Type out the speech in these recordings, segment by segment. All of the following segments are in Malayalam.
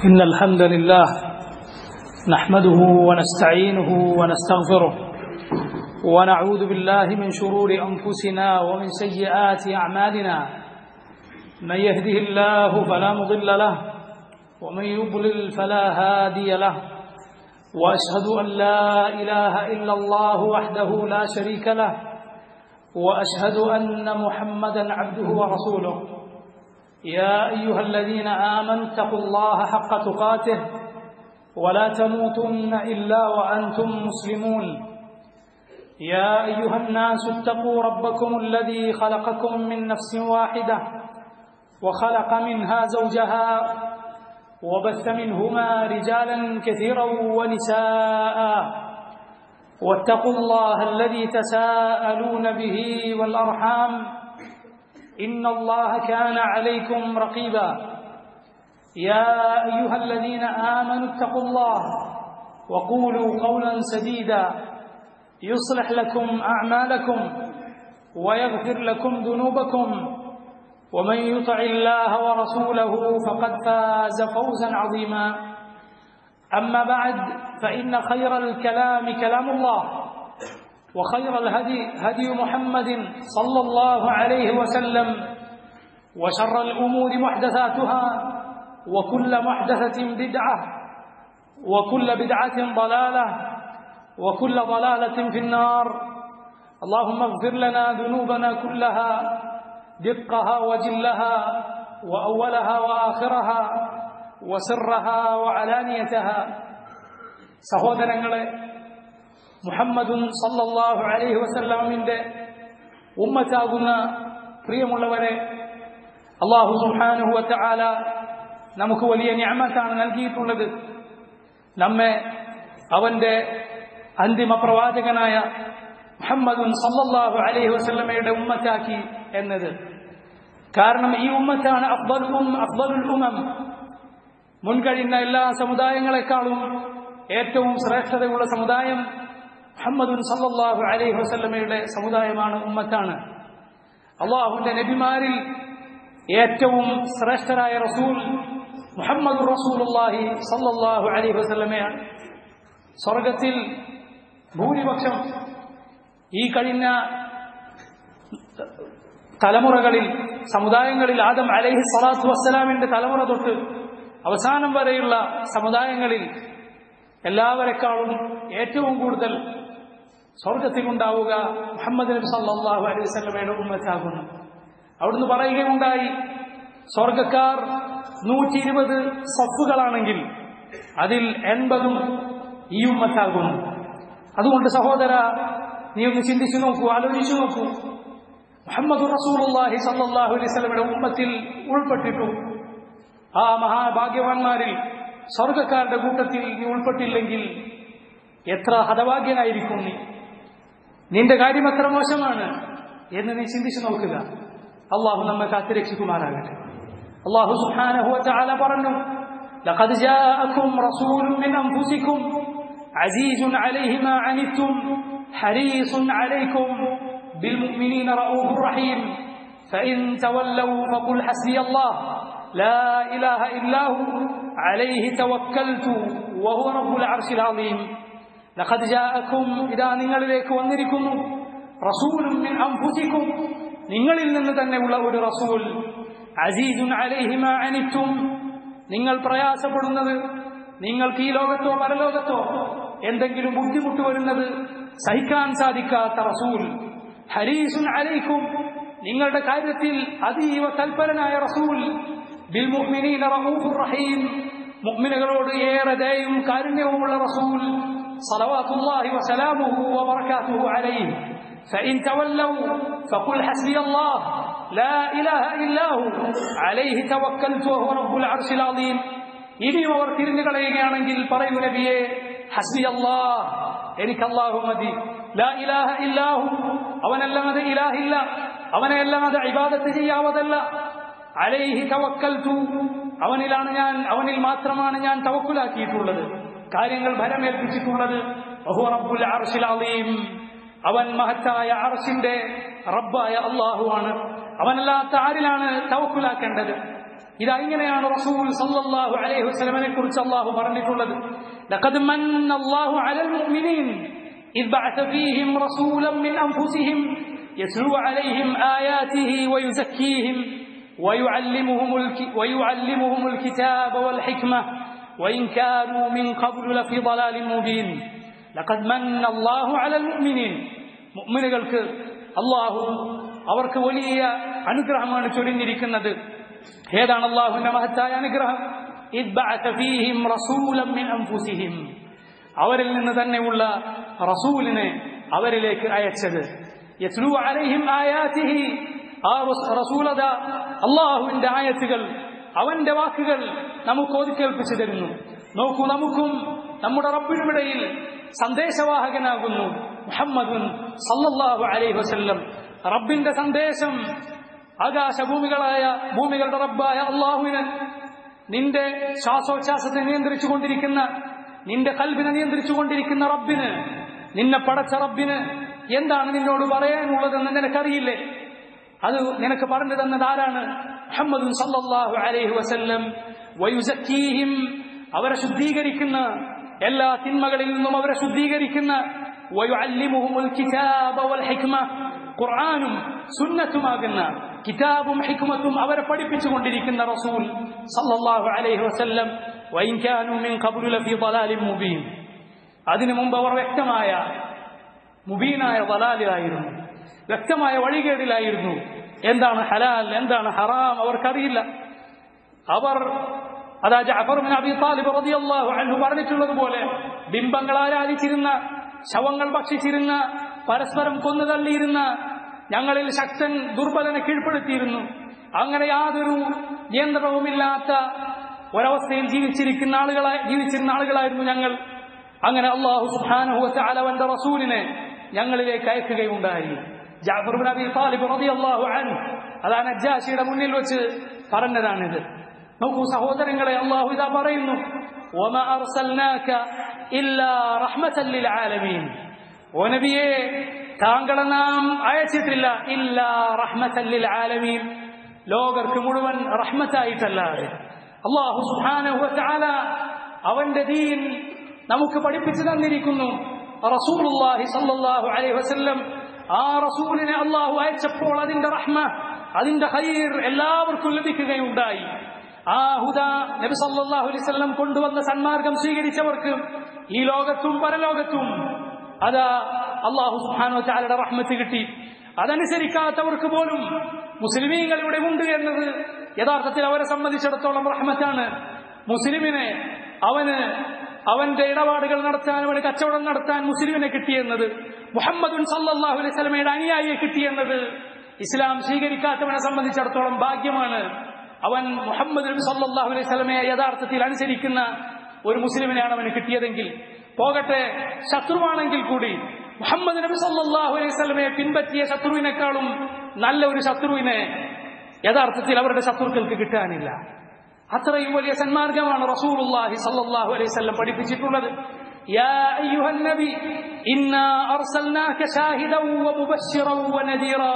إن الحمد لله نحمده ونستعينه ونستغفره ونعوذ بالله من شرور أنفسنا ومن سيئات أعمالنا من يهده الله فلا مضل له ومن يضلل فلا هادي له وأشهد أن لا إله إلا الله وحده لا شريك له وأشهد أن محمدا عبده ورسوله يا أيها الذين آمنوا اتقوا الله حق تقاته ولا تموتن إلا وأنتم مسلمون يا أيها الناس اتقوا ربكم الذي خلقكم من نفس واحدة وخلق منها زوجها وبث منهما رجالا كثيرا ونساء واتقوا الله الذي تساءلون به والأرحام إن الله كان عليكم رقيبا يا أيها الذين آمنوا اتقوا الله وقولوا قولا سديدا يصلح لكم أعمالكم ويغفر لكم ذنوبكم ومن يطع الله ورسوله فقد فاز فوزا عظيما أما بعد فإن خير الكلام كلام الله وخير الهدي هدي محمد صلى الله عليه وسلم وشر الأمور محدثاتها وكل محدثة بدعة وكل بدعة ضلالة وكل ضلالة في النار اللهم اغفر لنا ذنوبنا كلها دقها وجلها وأولها وآخرها وسرها وعلانيتها സഹോദരങ്ങളെ മുഹമ്മദും സല്ലല്ലാഹു അലൈഹി വസല്ലമിന്റെ ഉമ്മത്താകുന്ന പ്രിയമുള്ളവരെ അള്ളാഹു സുബ്ഹാനഹു വതആല നമുക്ക് വലിയ ഞാമത്താണ് നൽകിയിട്ടുള്ളത് നമ്മെ അവന്റെ അന്തിമ പ്രവാചകനായ മുഹമ്മദും സല്ലല്ലാഹു അലൈഹി വസല്ലമയുടെ ഉമ്മത്താക്കി എന്നത് കാരണം ഈ ഉമ്മത്താണ് അഫ്ദലുൽ അഫ്ദലുൽ ഉമം മുൻകഴിഞ്ഞ എല്ലാ സമുദായങ്ങളെക്കാളും ഏറ്റവും ശ്രേഷ്ഠതയുള്ള സമുദായം മുഹമ്മദുൻ സല്ലല്ലാഹു അലൈഹി വസല്ലമയുടെ സമുദായമാണ് ഉമ്മത്താണ് അള്ളാഹുവിന്റെ നബിമാരിൽ ഏറ്റവും ശ്രേഷ്ഠരായ റസൂൽ മുഹമ്മദ് റസൂലുള്ളാഹി സല്ലല്ലാഹു അലൈഹി വസല്ലമയാണ് സ്വർഗത്തിൽ ഭൂരിപക്ഷം ഈ കഴിഞ്ഞ തലമുറകളിൽ സമുദായങ്ങളിൽ ആദം അലൈഹി സ്വലാത്തു വസ്സലാമിന്റെ തലമുറ തൊട്ട് അവസാനം വരെയുള്ള സമുദായങ്ങളിൽ എല്ലാവരെക്കാളും ഏറ്റവും കൂടുതൽ സ്വർഗത്തിലുണ്ടാവുക മുഹമ്മദ് നബി സല്ലാഹു അലൈഹി സ്വലമയുടെ ഉമ്മത്താകുന്നു അവിടുന്ന് പറയുകയുണ്ടായി സ്വർഗക്കാർ നൂറ്റി ഇരുപത് സഫുകളാണെങ്കിൽ അതിൽ എൺപതും ഈ ഉമ്മത്താകുന്നു അതുകൊണ്ട് സഹോദര നീ ഒന്ന് ചിന്തിച്ചു നോക്കൂ ആലോചിച്ചു നോക്കൂ മുഹമ്മദ് റസൂലുള്ളാഹി സല്ലല്ലാഹു അലൈഹി സ്വലമയുടെ ഉമ്മത്തിൽ ഉൾപ്പെട്ടിട്ടു ആ മഹാഭാഗ്യവാന്മാരിൽ സ്വർഗക്കാരുടെ കൂട്ടത്തിൽ നീ ഉൾപ്പെട്ടില്ലെങ്കിൽ എത്ര ഹതഭാഗ്യനായിരിക്കും നീ നിന്റെ കാര്യം എത്ര മോശമാണ് എന്ന് നീ ചിന്തിച്ചു നോക്കുക അള്ളാഹു നമ്മെ കാത്തുരക്ഷിക്കുമാറാകട്ടെ അള്ളാഹു സുബ്ഹാനഹു വതആല പറഞ്ഞു لقد جاءكم رسول من أنفسكم عزيز عليه ما عنتم حريص عليكم بالمؤمنين رؤوف رحيم فإن تولوا فقل حسبي الله لا إله إلا هو عليه توكلت وهو رب العرش العظيم لقد جاءكم إذا നിങ്ങളിലേക്ക് വന്നിരിക്കുന്നു റസൂൽ മിൻ അൻഫുസിക്കും നിങ്ങളിൽ നിന്ന് തന്നെയുള്ള ഒരു റസൂൽ അസീസുൻ അലൈഹി മാ അനിത്തും നിങ്ങൾ പ്രയാസപ്പെടുന്നത് നിങ്ങൾക്ക് ഈ ലോകത്തോ പരലോകത്തോ എന്തെങ്കിലും ബുദ്ധിമുട്ട് വരുന്നത് സഹിക്കാൻ സാധിക്കാത്ത റസൂൽ ഹരീസുൻ അലൈക്കും നിങ്ങളുടെ കാര്യത്തിൽ അതീവ തൽപരനായ റസൂൽ ബിൽ മുഅ്മിനീന റഊഫുർ റഹീം മുഅ്മിനുകളോട് ഏറെ ദയയും കാരുണ്യവുമുള്ള റസൂൽ صلوات وسلامه وبركاته عليه فإن تولوا فقل حسبي الله لا إله إلا هو عليه توكلت وهو رب العرش العظيم ഇനിയും അവർ തിരിഞ്ഞു കളയുകയാണെങ്കിൽ പറയൂ നബിയെ ഹസ്ബി അല്ലാഹ് എനിക്ക് അല്ലാഹു മതി ലാ ഇലാഹ ഇല്ലാഹു അവനല്ലാതെ ഇലാഹില്ല അവനെ അല്ലാതെ ഇബാദത്ത് ചെയ്യാവതല്ല അലൈഹി തവക്കൽതു അവനിലാണ് ഞാൻ അവനിൽ മാത്രമാണ് ഞാൻ തവക്കുലാക്കിയിട്ടുള്ളത് കാര്യങ്ങൾ ഭരമേൽപ്പിച്ചിട്ടുള്ളത് റബ്ബുൽ അർശിൽ അലീം അവൻ മഹത്തായ അർശിന്റെ റബ്ബായ അള്ളാഹുവാണ് അവനല്ലാത്ത ആരിലാണ് തവക്കുലാക്കേണ്ടത് ഇതാ ഇങ്ങനെയാണ് റസൂൽ സല്ലല്ലാഹു അലൈഹി വസല്ലമയെ കുറിച്ച് അല്ലാഹു പറഞ്ഞിട്ടുള്ളത് ലഖദ് മന്ന അല്ലാഹു അലൽ മുഅ്മിനീൻ إذ بعث فيهم رسولا من أنفسهم يتلو عليهم آياته ويزكيهم ويعلمهم, الك ويعلمهم الكتاب والحكمة وإن كانوا من قبل لفي ضلال مبين لقد من الله على المؤمنين മുഅ്മിനുകൾക്ക് അള്ളാഹു അവർക്ക് വലിയ അനുഗ്രഹമാണ് ചൊരിഞ്ഞിരിക്കുന്നത് ഏതാണ് അള്ളാഹുവിന്റെ മഹത്തായ അനുഗ്രഹം إذ بعث فيهم رسولا من أنفسهم അവരിൽ നിന്ന് തന്നെയുള്ള റസൂലിനെ അവരിലേക്ക് അയച്ചത് യസ്ലു അലൈഹിം ആയാതിഹി ആ റസൂലത അള്ളാഹുവിന്റെ ആയത്തുകൾ അവന്റെ വാക്കുകൾ നമുക്ക് ഓതിക്കേൽപ്പിച്ചു തരുന്നു നോക്കൂ നമുക്കും നമ്മുടെ റബ്ബിനുമിടയിൽ സന്ദേശവാഹകനാകുന്നു മുഹമ്മദുൻ സല്ലല്ലാഹു അലൈഹി വസല്ലം റബ്ബിന്റെ സന്ദേശം ആകാശഭൂമികളായ ഭൂമികളുടെ റബ്ബായ അള്ളാഹുവിന് നിന്റെ ശ്വാസോച്ഛ്വാസത്തെ നിയന്ത്രിച്ചു കൊണ്ടിരിക്കുന്ന നിന്റെ കൽബിനെ നിയന്ത്രിച്ചു കൊണ്ടിരിക്കുന്ന റബ്ബിന് നിന്നെ പടച്ച റബ്ബിന് എന്താണ് നിന്നോട് പറയാനുള്ളതെന്ന് നിനക്കറിയില്ലേ അത് നിനക്ക് പറഞ്ഞു തന്നത് ആരാണ് മുഹമ്മദ് സല്ലല്ലാഹു അലൈഹി വസല്ലം വയുസക്കീഹിം അവരെ ശുദ്ധീകരിക്കുന്ന എല്ലാ തിന്മകളിൽ നിന്നും അവരെ ശുദ്ധീകരിക്കുന്ന വയുഅല്ലിമുഹുൽ കിതാബ വൽ ഹിക്മ ഖുർആനും സുന്നത്തുമാകുന്ന കിതാബും ഹിക്മത്തും അവരെ പഠിപ്പിച്ചുകൊണ്ടിരിക്കുന്ന റസൂൽ സല്ലല്ലാഹു അലൈഹി വസല്ലം വഇൻ കാനൂ മിൻ ഖബ്ലു ലഫീ ളലാലിൻ മുബീൻ അതിനു മുമ്പ് അവർ വ്യക്തമായ മുബീനായ വലാലിലായിരുന്നു വ്യക്തമായ വഴികേടിലായിരുന്നു എന്താണ് ഹലാൽ എന്താണ് ഹറാം അവർക്കറിയില്ല അവർ അതാ ജഅഫർ ബിൻ അബി താലിബ് റളിയല്ലാഹു അൻഹു പറഞ്ഞിട്ടുള്ളതുപോലെ ബിംബങ്ങൾ ആരാധിച്ചിരുന്ന ശവങ്ങൾ ഭക്ഷിച്ചിരുന്ന പരസ്പരം കൊന്നുതള്ളിയിരുന്ന ഞങ്ങളിൽ ശക്തൻ ദുർബലനെ കീഴ്പ്പെടുത്തിയിരുന്നു അങ്ങനെ യാതൊരു നിയന്ത്രണവുമില്ലാത്ത ഒരവസ്ഥയിൽ ജീവിച്ചിരിക്കുന്ന ആളുകളായി ജീവിച്ചിരുന്ന ആളുകളായിരുന്നു ഞങ്ങൾ അങ്ങനെ അള്ളാഹു സുഹാനഹുവത്തെ അലവന്റെ റസൂലിനെ ഞങ്ങളിലേക്ക് അയക്കുകയുണ്ടായി ജാഫർ ബിൻ അബി താലിബ് റളിയല്ലാഹു അൻഹു അതാണ് നജ്ജാശിയുടെ മുന്നിൽ വെച്ച് പറഞ്ഞതാണിത് നോക്കൂ സഹോദരങ്ങളെ അള്ളാഹു ഇതാ പറയുന്നു وما أرسلناك إلا رحمة للعالمين ഓ നബിയെ താങ്കളെ നാം അയച്ചിട്ടില്ല ഇല്ല റഹ്മത്തല്ലിൽ ആലമീൻ ലോകർക്ക് മുഴുവൻ റഹ്മത്തായിട്ടല്ലാതെ അള്ളാഹു സുബ്ഹാനഹു വതആല അവന്റെ ദീൻ നമുക്ക് പഠിപ്പിച്ചു തന്നിരിക്കുന്നു റസൂലുള്ളാഹി സല്ലല്ലാഹു അലൈഹി വസല്ലം ആ റസൂലിനെ അള്ളാഹു അയച്ചപ്പോൾ അതിന്റെ റഹ്മ അതിന്റെ ഖൈർ എല്ലാവർക്കും ലഭിക്കുകയുണ്ടായി ആ ഹുദ നബി സല്ലല്ലാഹു അലൈഹി വസല്ലം കൊണ്ടുവന്ന സന്മാർഗം സ്വീകരിച്ചവർക്ക് ഈ ലോകത്തും പരലോകത്തും അതാ അള്ളാഹു സുബ്ഹാനഹു വതആലയുടെ റഹ്മത്ത് കിട്ടി അതനുസരിക്കാത്തവർക്ക് പോലും മുസ്ലിമീങ്ങൾ ഇവിടെ ഉണ്ട് എന്നത് യഥാർത്ഥത്തിൽ അവരെ സംബന്ധിച്ചിടത്തോളം റഹ്മത്താണ് മുസ്ലിമിനെ അവന് അവന്റെ ഇടപാടുകൾ നടത്താൻ അവന് കച്ചവടം നടത്താൻ മുസ്ലിമിനെ കിട്ടിയെന്നത് മുഹമ്മദുൻ സല്ലല്ലാഹു അലൈഹി സ്വലമയുടെ അനുയായിയെ കിട്ടിയെന്നത് ഇസ്ലാം സ്വീകരിക്കാത്തവനെ സംബന്ധിച്ചിടത്തോളം ഭാഗ്യമാണ് അവൻ മുഹമ്മദ് നബി സല്ലല്ലാഹു അലൈഹി സ്വലമയെ യഥാർത്ഥത്തിൽ അനുസരിക്കുന്ന ഒരു മുസ്ലിമിനെയാണ് അവന് കിട്ടിയതെങ്കിൽ പോകട്ടെ ശത്രുവാണെങ്കിൽ കൂടി മുഹമ്മദ് നബി സല്ലല്ലാഹു അലൈഹി സ്വലമയെ പിൻപറ്റിയ ശത്രുവിനേക്കാളും നല്ല ഒരു ശത്രുവിനെ യഥാർത്ഥത്തിൽ അവരുടെ ശത്രുക്കൾക്ക് കിട്ടാനില്ല അത്രയും വലിയ സന്മാർഗമാണ് റസൂലുള്ളാഹി സല്ലല്ലാഹു അലൈഹി വസല്ലം പഠിപ്പിച്ചിട്ടുള്ളത് يا أيها النبي إنا أرسلناك شاهدا ومبشرا ونذيرا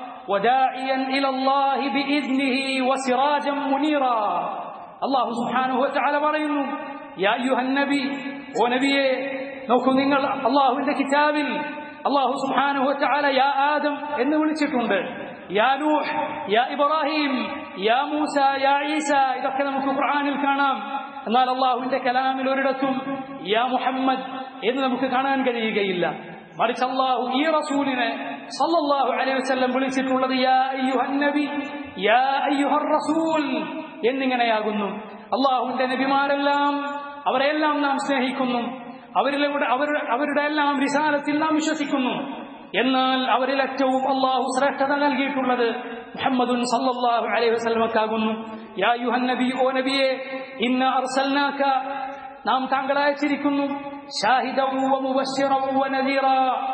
وداعيا إلى الله بإذنه وسراجا منيرا الله سبحانه وتعالى പറയുന്നു يا أيها النبي ونبيه നോക്കൂ നിങ്ങൾ അള്ളാഹുവിന്റെ കിതാബിൽ അള്ളാഹു സുബ്ഹാനഹു വതആല യാ ആദം എന്ന് വിളിച്ചിട്ടുണ്ട് യാ നൂഹ് യാ ഇബ്രാഹിം യാ മൂസ യാ ഈസ ഇതൊക്കെ നമുക്ക് ഖുർആനിൽ കാണാം എന്നാൽ അള്ളാഹുവിന്റെ കലാമിൽ ഒരിടത്തും യാ മുഹമ്മദ് എന്ന് നമുക്ക് കാണാൻ കഴിയുകയില്ല മറിച്ച് അള്ളാഹു ഈ റസൂലിനെ സല്ലല്ലാഹു അലൈഹി വസല്ലം വിളിച്ചിട്ടുള്ളത് യാ അയ്യുഹൻ നബി യാ അയ്യുഹർ റസൂൽ എന്നിങ്ങനെയാകുന്നു അള്ളാഹുവിന്റെ നബിമാരെല്ലാം അവരെല്ലാം നാം സ്നേഹിക്കുന്നു അവരിലൂടെ അവർ അവരുടെ എല്ലാം വിശാലത്തിൽ നാം വിശ്വസിക്കുന്നു എന്നാൽ അവരിൽ ഏറ്റവും അള്ളാഹു ശ്രേഷ്ഠത നൽകിയിട്ടുള്ളത് മുഹമ്മദുൻ സല്ലല്ലാഹു അലൈഹി വസല്ലമക്കാകുന്നു യാ യുഹൻ നബി ഓ നബിയെ ഇന്ന അർസൽനാക നാം താങ്കളെ അയച്ചിരിക്കുന്നു ഷാഹിദൻ വ മുബശ്ശിറൻ വ നദീറ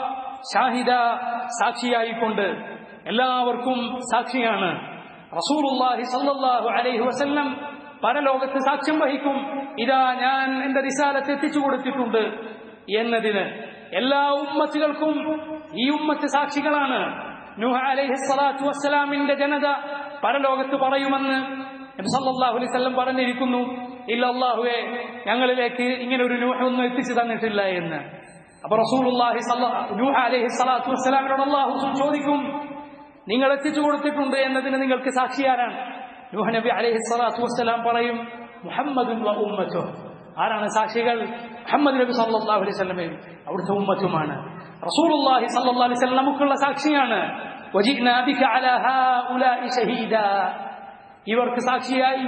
ഷാഹിദ സാക്ഷിയായിക്കൊണ്ട് എല്ലാവർക്കും സാക്ഷിയാണ് റസൂലുള്ളാഹി സല്ലല്ലാഹു അലൈഹി വസല്ലം പരലോകത്ത് സാക്ഷ്യം വഹിക്കും ഇതാ ഞാൻ എന്റെ റിസാലത്ത് എത്തിച്ചു കൊടുത്തിട്ടുണ്ട് എന്നതിന് എല്ലാ ഉമ്മത്തുകൾക്കും ഈ ഉമ്മത്ത് സാക്ഷികളാണ് നൂഹ അലൈഹി സ്വലാത്തു വസ്സലാമിന്റെ ജനത പരലോകത്ത് പറയുമെന്ന് നബി സല്ലല്ലാഹു അലൈഹി വസല്ലം പറഞ്ഞിരിക്കുന്നു ഇല്ല അല്ലാഹുവേ ഞങ്ങളിലേക്ക് ഇങ്ങനെ ഒരു നൂഹ് ഒന്നും എത്തിച്ചു തന്നിട്ടില്ല എന്ന് അപ്പൊ റസൂലുള്ളാഹി സല്ലല്ലാഹു നൂഹ് അലൈഹി സ്വലാത്തു വസ്സലാമിനോട് അല്ലാഹു ചോദിക്കും നിങ്ങൾ എത്തിച്ചു കൊടുത്തിട്ടുണ്ട് എന്നതിന് നിങ്ങൾക്ക് സാക്ഷിയാരാണ് നൂഹ് നബി അലൈഹി സ്വലാത്തു വസ്സലാം പറയും മുഹമ്മദും വ ഉമ്മത്തും ആരാണ് സാക്ഷികൾ മുഹമ്മദ് നബി സല്ലല്ലാഹു അലൈഹി വസല്ലമയും അവിടുത്തെ ഉമ്മത്തുമാണ് റസൂലുള്ളാഹി സല്ലല്ലാഹു അലൈഹി വസല്ലം നമുക്കുള്ള സാക്ഷിയാണ് വജിഅ്നാ ബിക അലാ ഹൗലാഇ ഷഹീദാ ഇവർക്ക് സാക്ഷിയായി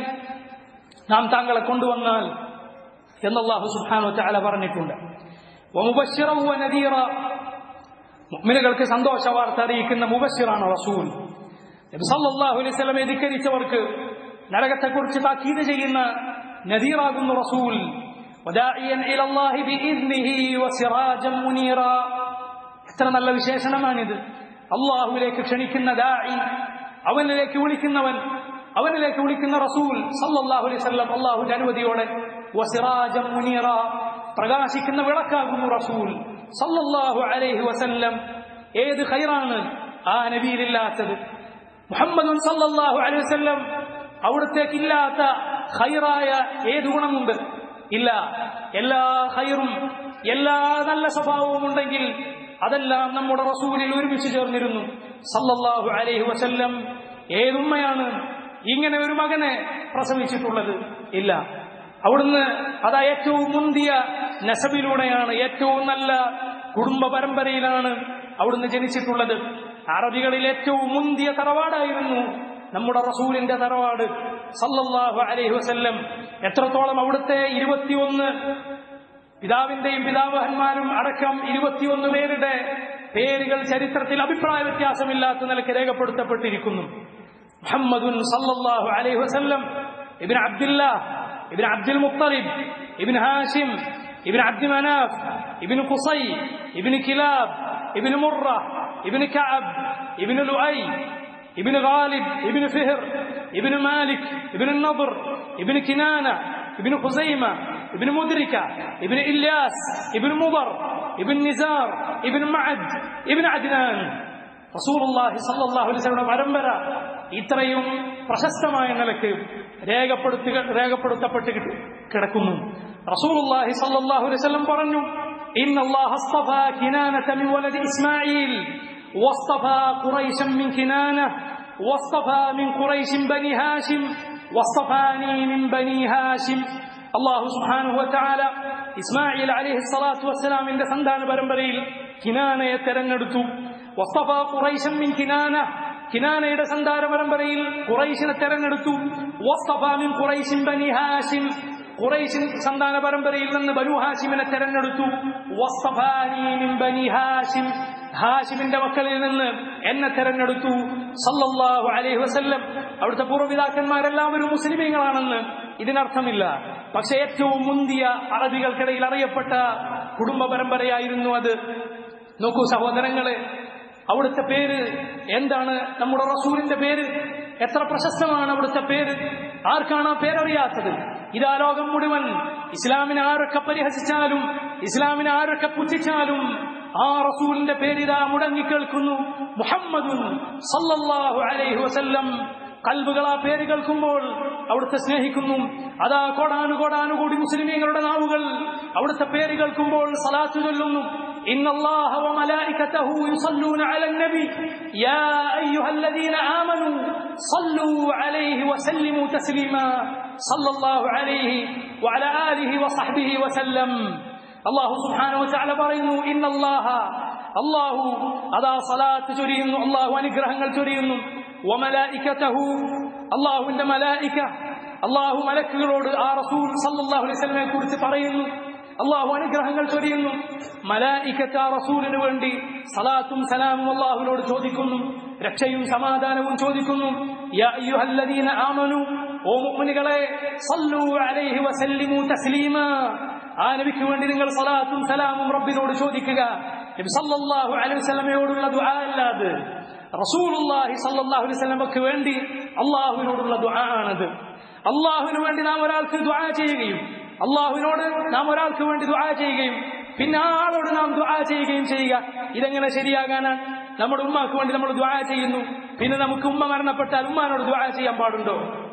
നാം താങ്കളെ കൊണ്ടുവന്നാൽ എന്നല്ലാഹു സുബ്ഹാനഹു വതആല പറഞ്ഞിട്ടുണ്ട് വമുബശ്ശിറൻ വനദീറ മുഅ്മിനുകൾക്ക് സന്തോഷ വാർത്ത അറിയിക്കുന്ന മുബശ്ശിറാണ് റസൂൽ നബി സല്ലല്ലാഹു അലൈഹി വസല്ലമയെ ധിക്കരിച്ചവർക്ക് നരകത്തെക്കുറിച്ച് താക്കീത് ചെയ്യുന്ന നദീറാകുന്നു റസൂൽ وداعيا إلى الله بإذنه وسراجا منيرا എത്ര നല്ല വിശേഷണമാണിത് അള്ളാഹുവിലേക്ക് ക്ഷണിക്കുന്ന ദാഇ അവനിലേക്ക് വിളിക്കുന്നവൻ അവനിലേക്ക് വിളിക്കുന്ന റസൂൽ സല്ലല്ലാഹു അലൈഹി വസല്ലം അള്ളാഹുവിന്റെ അനുമതിയോടെ വസിറാജം മുനീറ പ്രകാശിക്കുന്ന വിളക്കാകുന്നു റസൂൽ സല്ലല്ലാഹു അലൈഹി വസല്ലം ഏത് ഖൈറാണ് ആ നബിയിലില്ലാത്തത് മുഹമ്മദ് സല്ലല്ലാഹു അലൈഹി വസല്ലം അവിടത്തേക്കില്ലാത്ത ഖൈറായ ഏത് ഗുണമുണ്ട് ഇല്ല എല്ലാ ഖൈറും എല്ലാ നല്ല സ്വഭാവവും ഉണ്ടെങ്കിൽ അതെല്ലാം നമ്മുടെ റസൂലിൽ ഒരുമിച്ച് ചേർന്നിരുന്നു സല്ലല്ലാഹു അലൈഹി വസല്ലം ഏതുമ്മയാണ് ഇങ്ങനെ ഒരു മകനെ പ്രസവിച്ചിട്ടുള്ളത് ഇല്ല അവിടുന്ന് അതാ ഏറ്റവും മുന്തിയ നസബിലൂടെയാണ് ഏറ്റവും നല്ല കുടുംബ പരമ്പരയിലാണ് അവിടുന്ന് ജനിച്ചിട്ടുള്ളത് അറബികളിൽ ഏറ്റവും മുന്തിയ തറവാടായിരുന്നു നമ്മുടെ റസൂലിന്റെ തറവാട് സല്ലല്ലാഹു അലൈഹി വസല്ലം എത്രത്തോളം അവിടുത്തെ ഇരുപത്തിയൊന്ന് പിതാവിന്റെയും പിതാമഹന്മാരും അടക്കം ഇരുപത്തിയൊന്ന് പേരുടെ പേരുകൾ ചരിത്രത്തിൽ അഭിപ്രായ വ്യത്യാസമില്ലാത്ത നിലയ്ക്ക് രേഖപ്പെടുത്തപ്പെട്ടിരിക്കുന്നു മുഹമ്മദുൻ സല്ലല്ലാഹു അലൈഹി വസല്ലം ibn Abdullah ibn Abdul Muttalib ibn Hashim ibn Abd Manaf ibn Qusai ibn Kilab ibn Murrah ibn Kaab ഇബ്ൻ Luayy ابن غالب ابن فهر ابن مالك ابن النضر ابن كنانة ابن خزيمة ابن مدركة ابن إلياس ابن مضر ابن نزار ابن معد ابن عدنان റസൂൽ സല്ലല്ലാഹു അലൈഹി വസല്ലം പരമ്പര ഇത്രയും പ്രശസ്തമായ നിലക്ക് രേഖപ്പെടുത്തി രേഖപ്പെടുത്തപ്പെട്ട് കിടക്കുന്നു റസൂൽ സല്ലല്ലാഹു അലൈഹി വസല്ലം പറഞ്ഞു ഇന്ന അല്ലാഹ അസ്തഫാ കിനാനത മിൻ വലദി ഇസ്മാഈൽ واصطفى قريشا من كنانة واصطفى من قريش بني هاشم واصطفاني من بني هاشم الله سبحانه وتعالى ഇസ്മായിൽ അലൈഹി സ്വലാത്തു വസ്സലാമിന്റെ സന്താന പരമ്പരയിൽ കിനാനയെ തെരഞ്ഞെടുത്തു വസ്തഫ ഖുറൈശൻ മിൻ കിനാന കിനാനയുടെ സന്താന പരമ്പരയിൽ ഖുറൈശിനെ തെരഞ്ഞെടുത്തു വസ്തഫ മിൻ ഖുറൈശിൻ ബനി ഹാഷിം ഖുറൈശിൻ സന്താന പരമ്പരയിൽ നിന്ന് ബനു ഹാഷിമിനെ തെരഞ്ഞെടുത്തു വസ്തഫാനി മിൻ ബനി ഹാഷിം ഹാഷിമിന്റെ മക്കളിൽ നിന്ന് എന്നെ തെരഞ്ഞെടുത്തു സല്ലല്ലാഹു അലൈഹി വസല്ലം അവിടുത്തെ പൂർവ്വപിതാക്കന്മാരെല്ലാവരും മുസ്ലിമീങ്ങളാണെന്ന് ഇതിനർത്ഥമില്ല പക്ഷെ ഏറ്റവും മുന്തിയ അറബികൾക്കിടയിൽ അറിയപ്പെട്ട കുടുംബ പരമ്പരയായിരുന്നു അത് നോക്കൂ സഹോദരങ്ങളെ അവിടുത്തെ പേര് എന്താണ് നമ്മുടെ റസൂലിന്റെ പേര് എത്ര പ്രശസ്തമാണ് അവിടുത്തെ പേര് ആർക്കാണ് ആ പേരറിയാത്തത് ഇതാ ലോകം മുഴുവൻ ഇസ്ലാമിനെ ആരൊക്കെ പരിഹസിച്ചാലും ഇസ്ലാമിനെ ആരൊക്കെ പുച്ഛിച്ചാലും ആ റസൂലിന്റെ പേരിതാ മുടങ്ങിക്കേൾക്കുന്നു മുഹമ്മദുൻ സല്ലല്ലാഹു അലൈഹി വസല്ലം കൽബുകൾ ആ പേര് കേൾക്കുമ്പോൾ അവിടുത്തെ സ്നേഹിക്കുന്നു അതാ കോടാനു കോടാനുകൂടി മുസ്ലിമീങ്ങളുടെ നാവുകൾ അവിടുത്തെ പേര് കേൾക്കുമ്പോൾ സലാത്തു ചൊല്ലുന്നു إن الله وملائكته يصلون على النبي يا أيها الذين آمنوا صلوا عليه وسلموا تسليما صلى الله عليه وعلى آله وصحبه وسلم الله سبحانه وتعالى പറയുന്നു إن الله അള്ളാഹു അതാ സലാത്ത് ചൊരിയുന്നു അള്ളാഹു അനുഗ്രഹങ്ങൾ ചൊരിയുന്നു വമലായിക്കത്തഹു അള്ളാഹുവിന്റെ മലായിക്ക അള്ളാഹു മലക്കുകളോട് ആ റസൂൽ സല്ലല്ലാഹു അലൈഹി വസല്ലമയെ കുറിച്ച് പറയുന്നു അള്ളാഹു അനുഗ്രഹങ്ങൾ ചൊരിയുന്നു മലായിക്കത്ത് ആ റസൂലിന് വേണ്ടി സലാത്തും സലാമും അള്ളാഹുവിനോട് ചോദിക്കുന്നു രക്ഷയും സമാധാനവും ചോദിക്കുന്നു യാ അയ്യുഹല്ലദീന ആമനു ഓ മുഅ്മിനുകളെ സല്ലു അലൈഹി വസല്ലിമു തസ്ലീമാ ആ നബിക്ക് വേണ്ടി നിങ്ങൾ സലാത്തും സലാമും റബ്ബിനോട് ചോദിക്കുക നബി സല്ലല്ലാഹു അലൈഹി വസല്ലമയോടുള്ള ദുആ അല്ലാതെ റസൂലുള്ളാഹി സല്ലല്ലാഹു അലൈഹി വസല്ലമക്ക് വേണ്ടി അള്ളാഹുവിനോടുള്ള ദുആ ആണത് അള്ളാഹുവിന് വേണ്ടി നാം ഒരാൾക്ക് ദുആ ചെയ്യുകയും അള്ളാഹുവിനോട് നാം ഒരാൾക്ക് വേണ്ടി ദുആ ചെയ്യുകയും പിന്നെ ആ ആളോട് നാം ദുആ ചെയ്യുകയും ചെയ്യുക ഇതെങ്ങനെ ശരിയാകാനാണ് നമ്മുടെ ഉമ്മാക്ക് വേണ്ടി നമ്മൾ ദുആ ചെയ്യുന്നു പിന്നെ നമുക്ക് ഉമ്മ മരണപ്പെട്ടാൽ ഉമ്മാനോട് ദുആ ചെയ്യാൻ പാടുണ്ടോ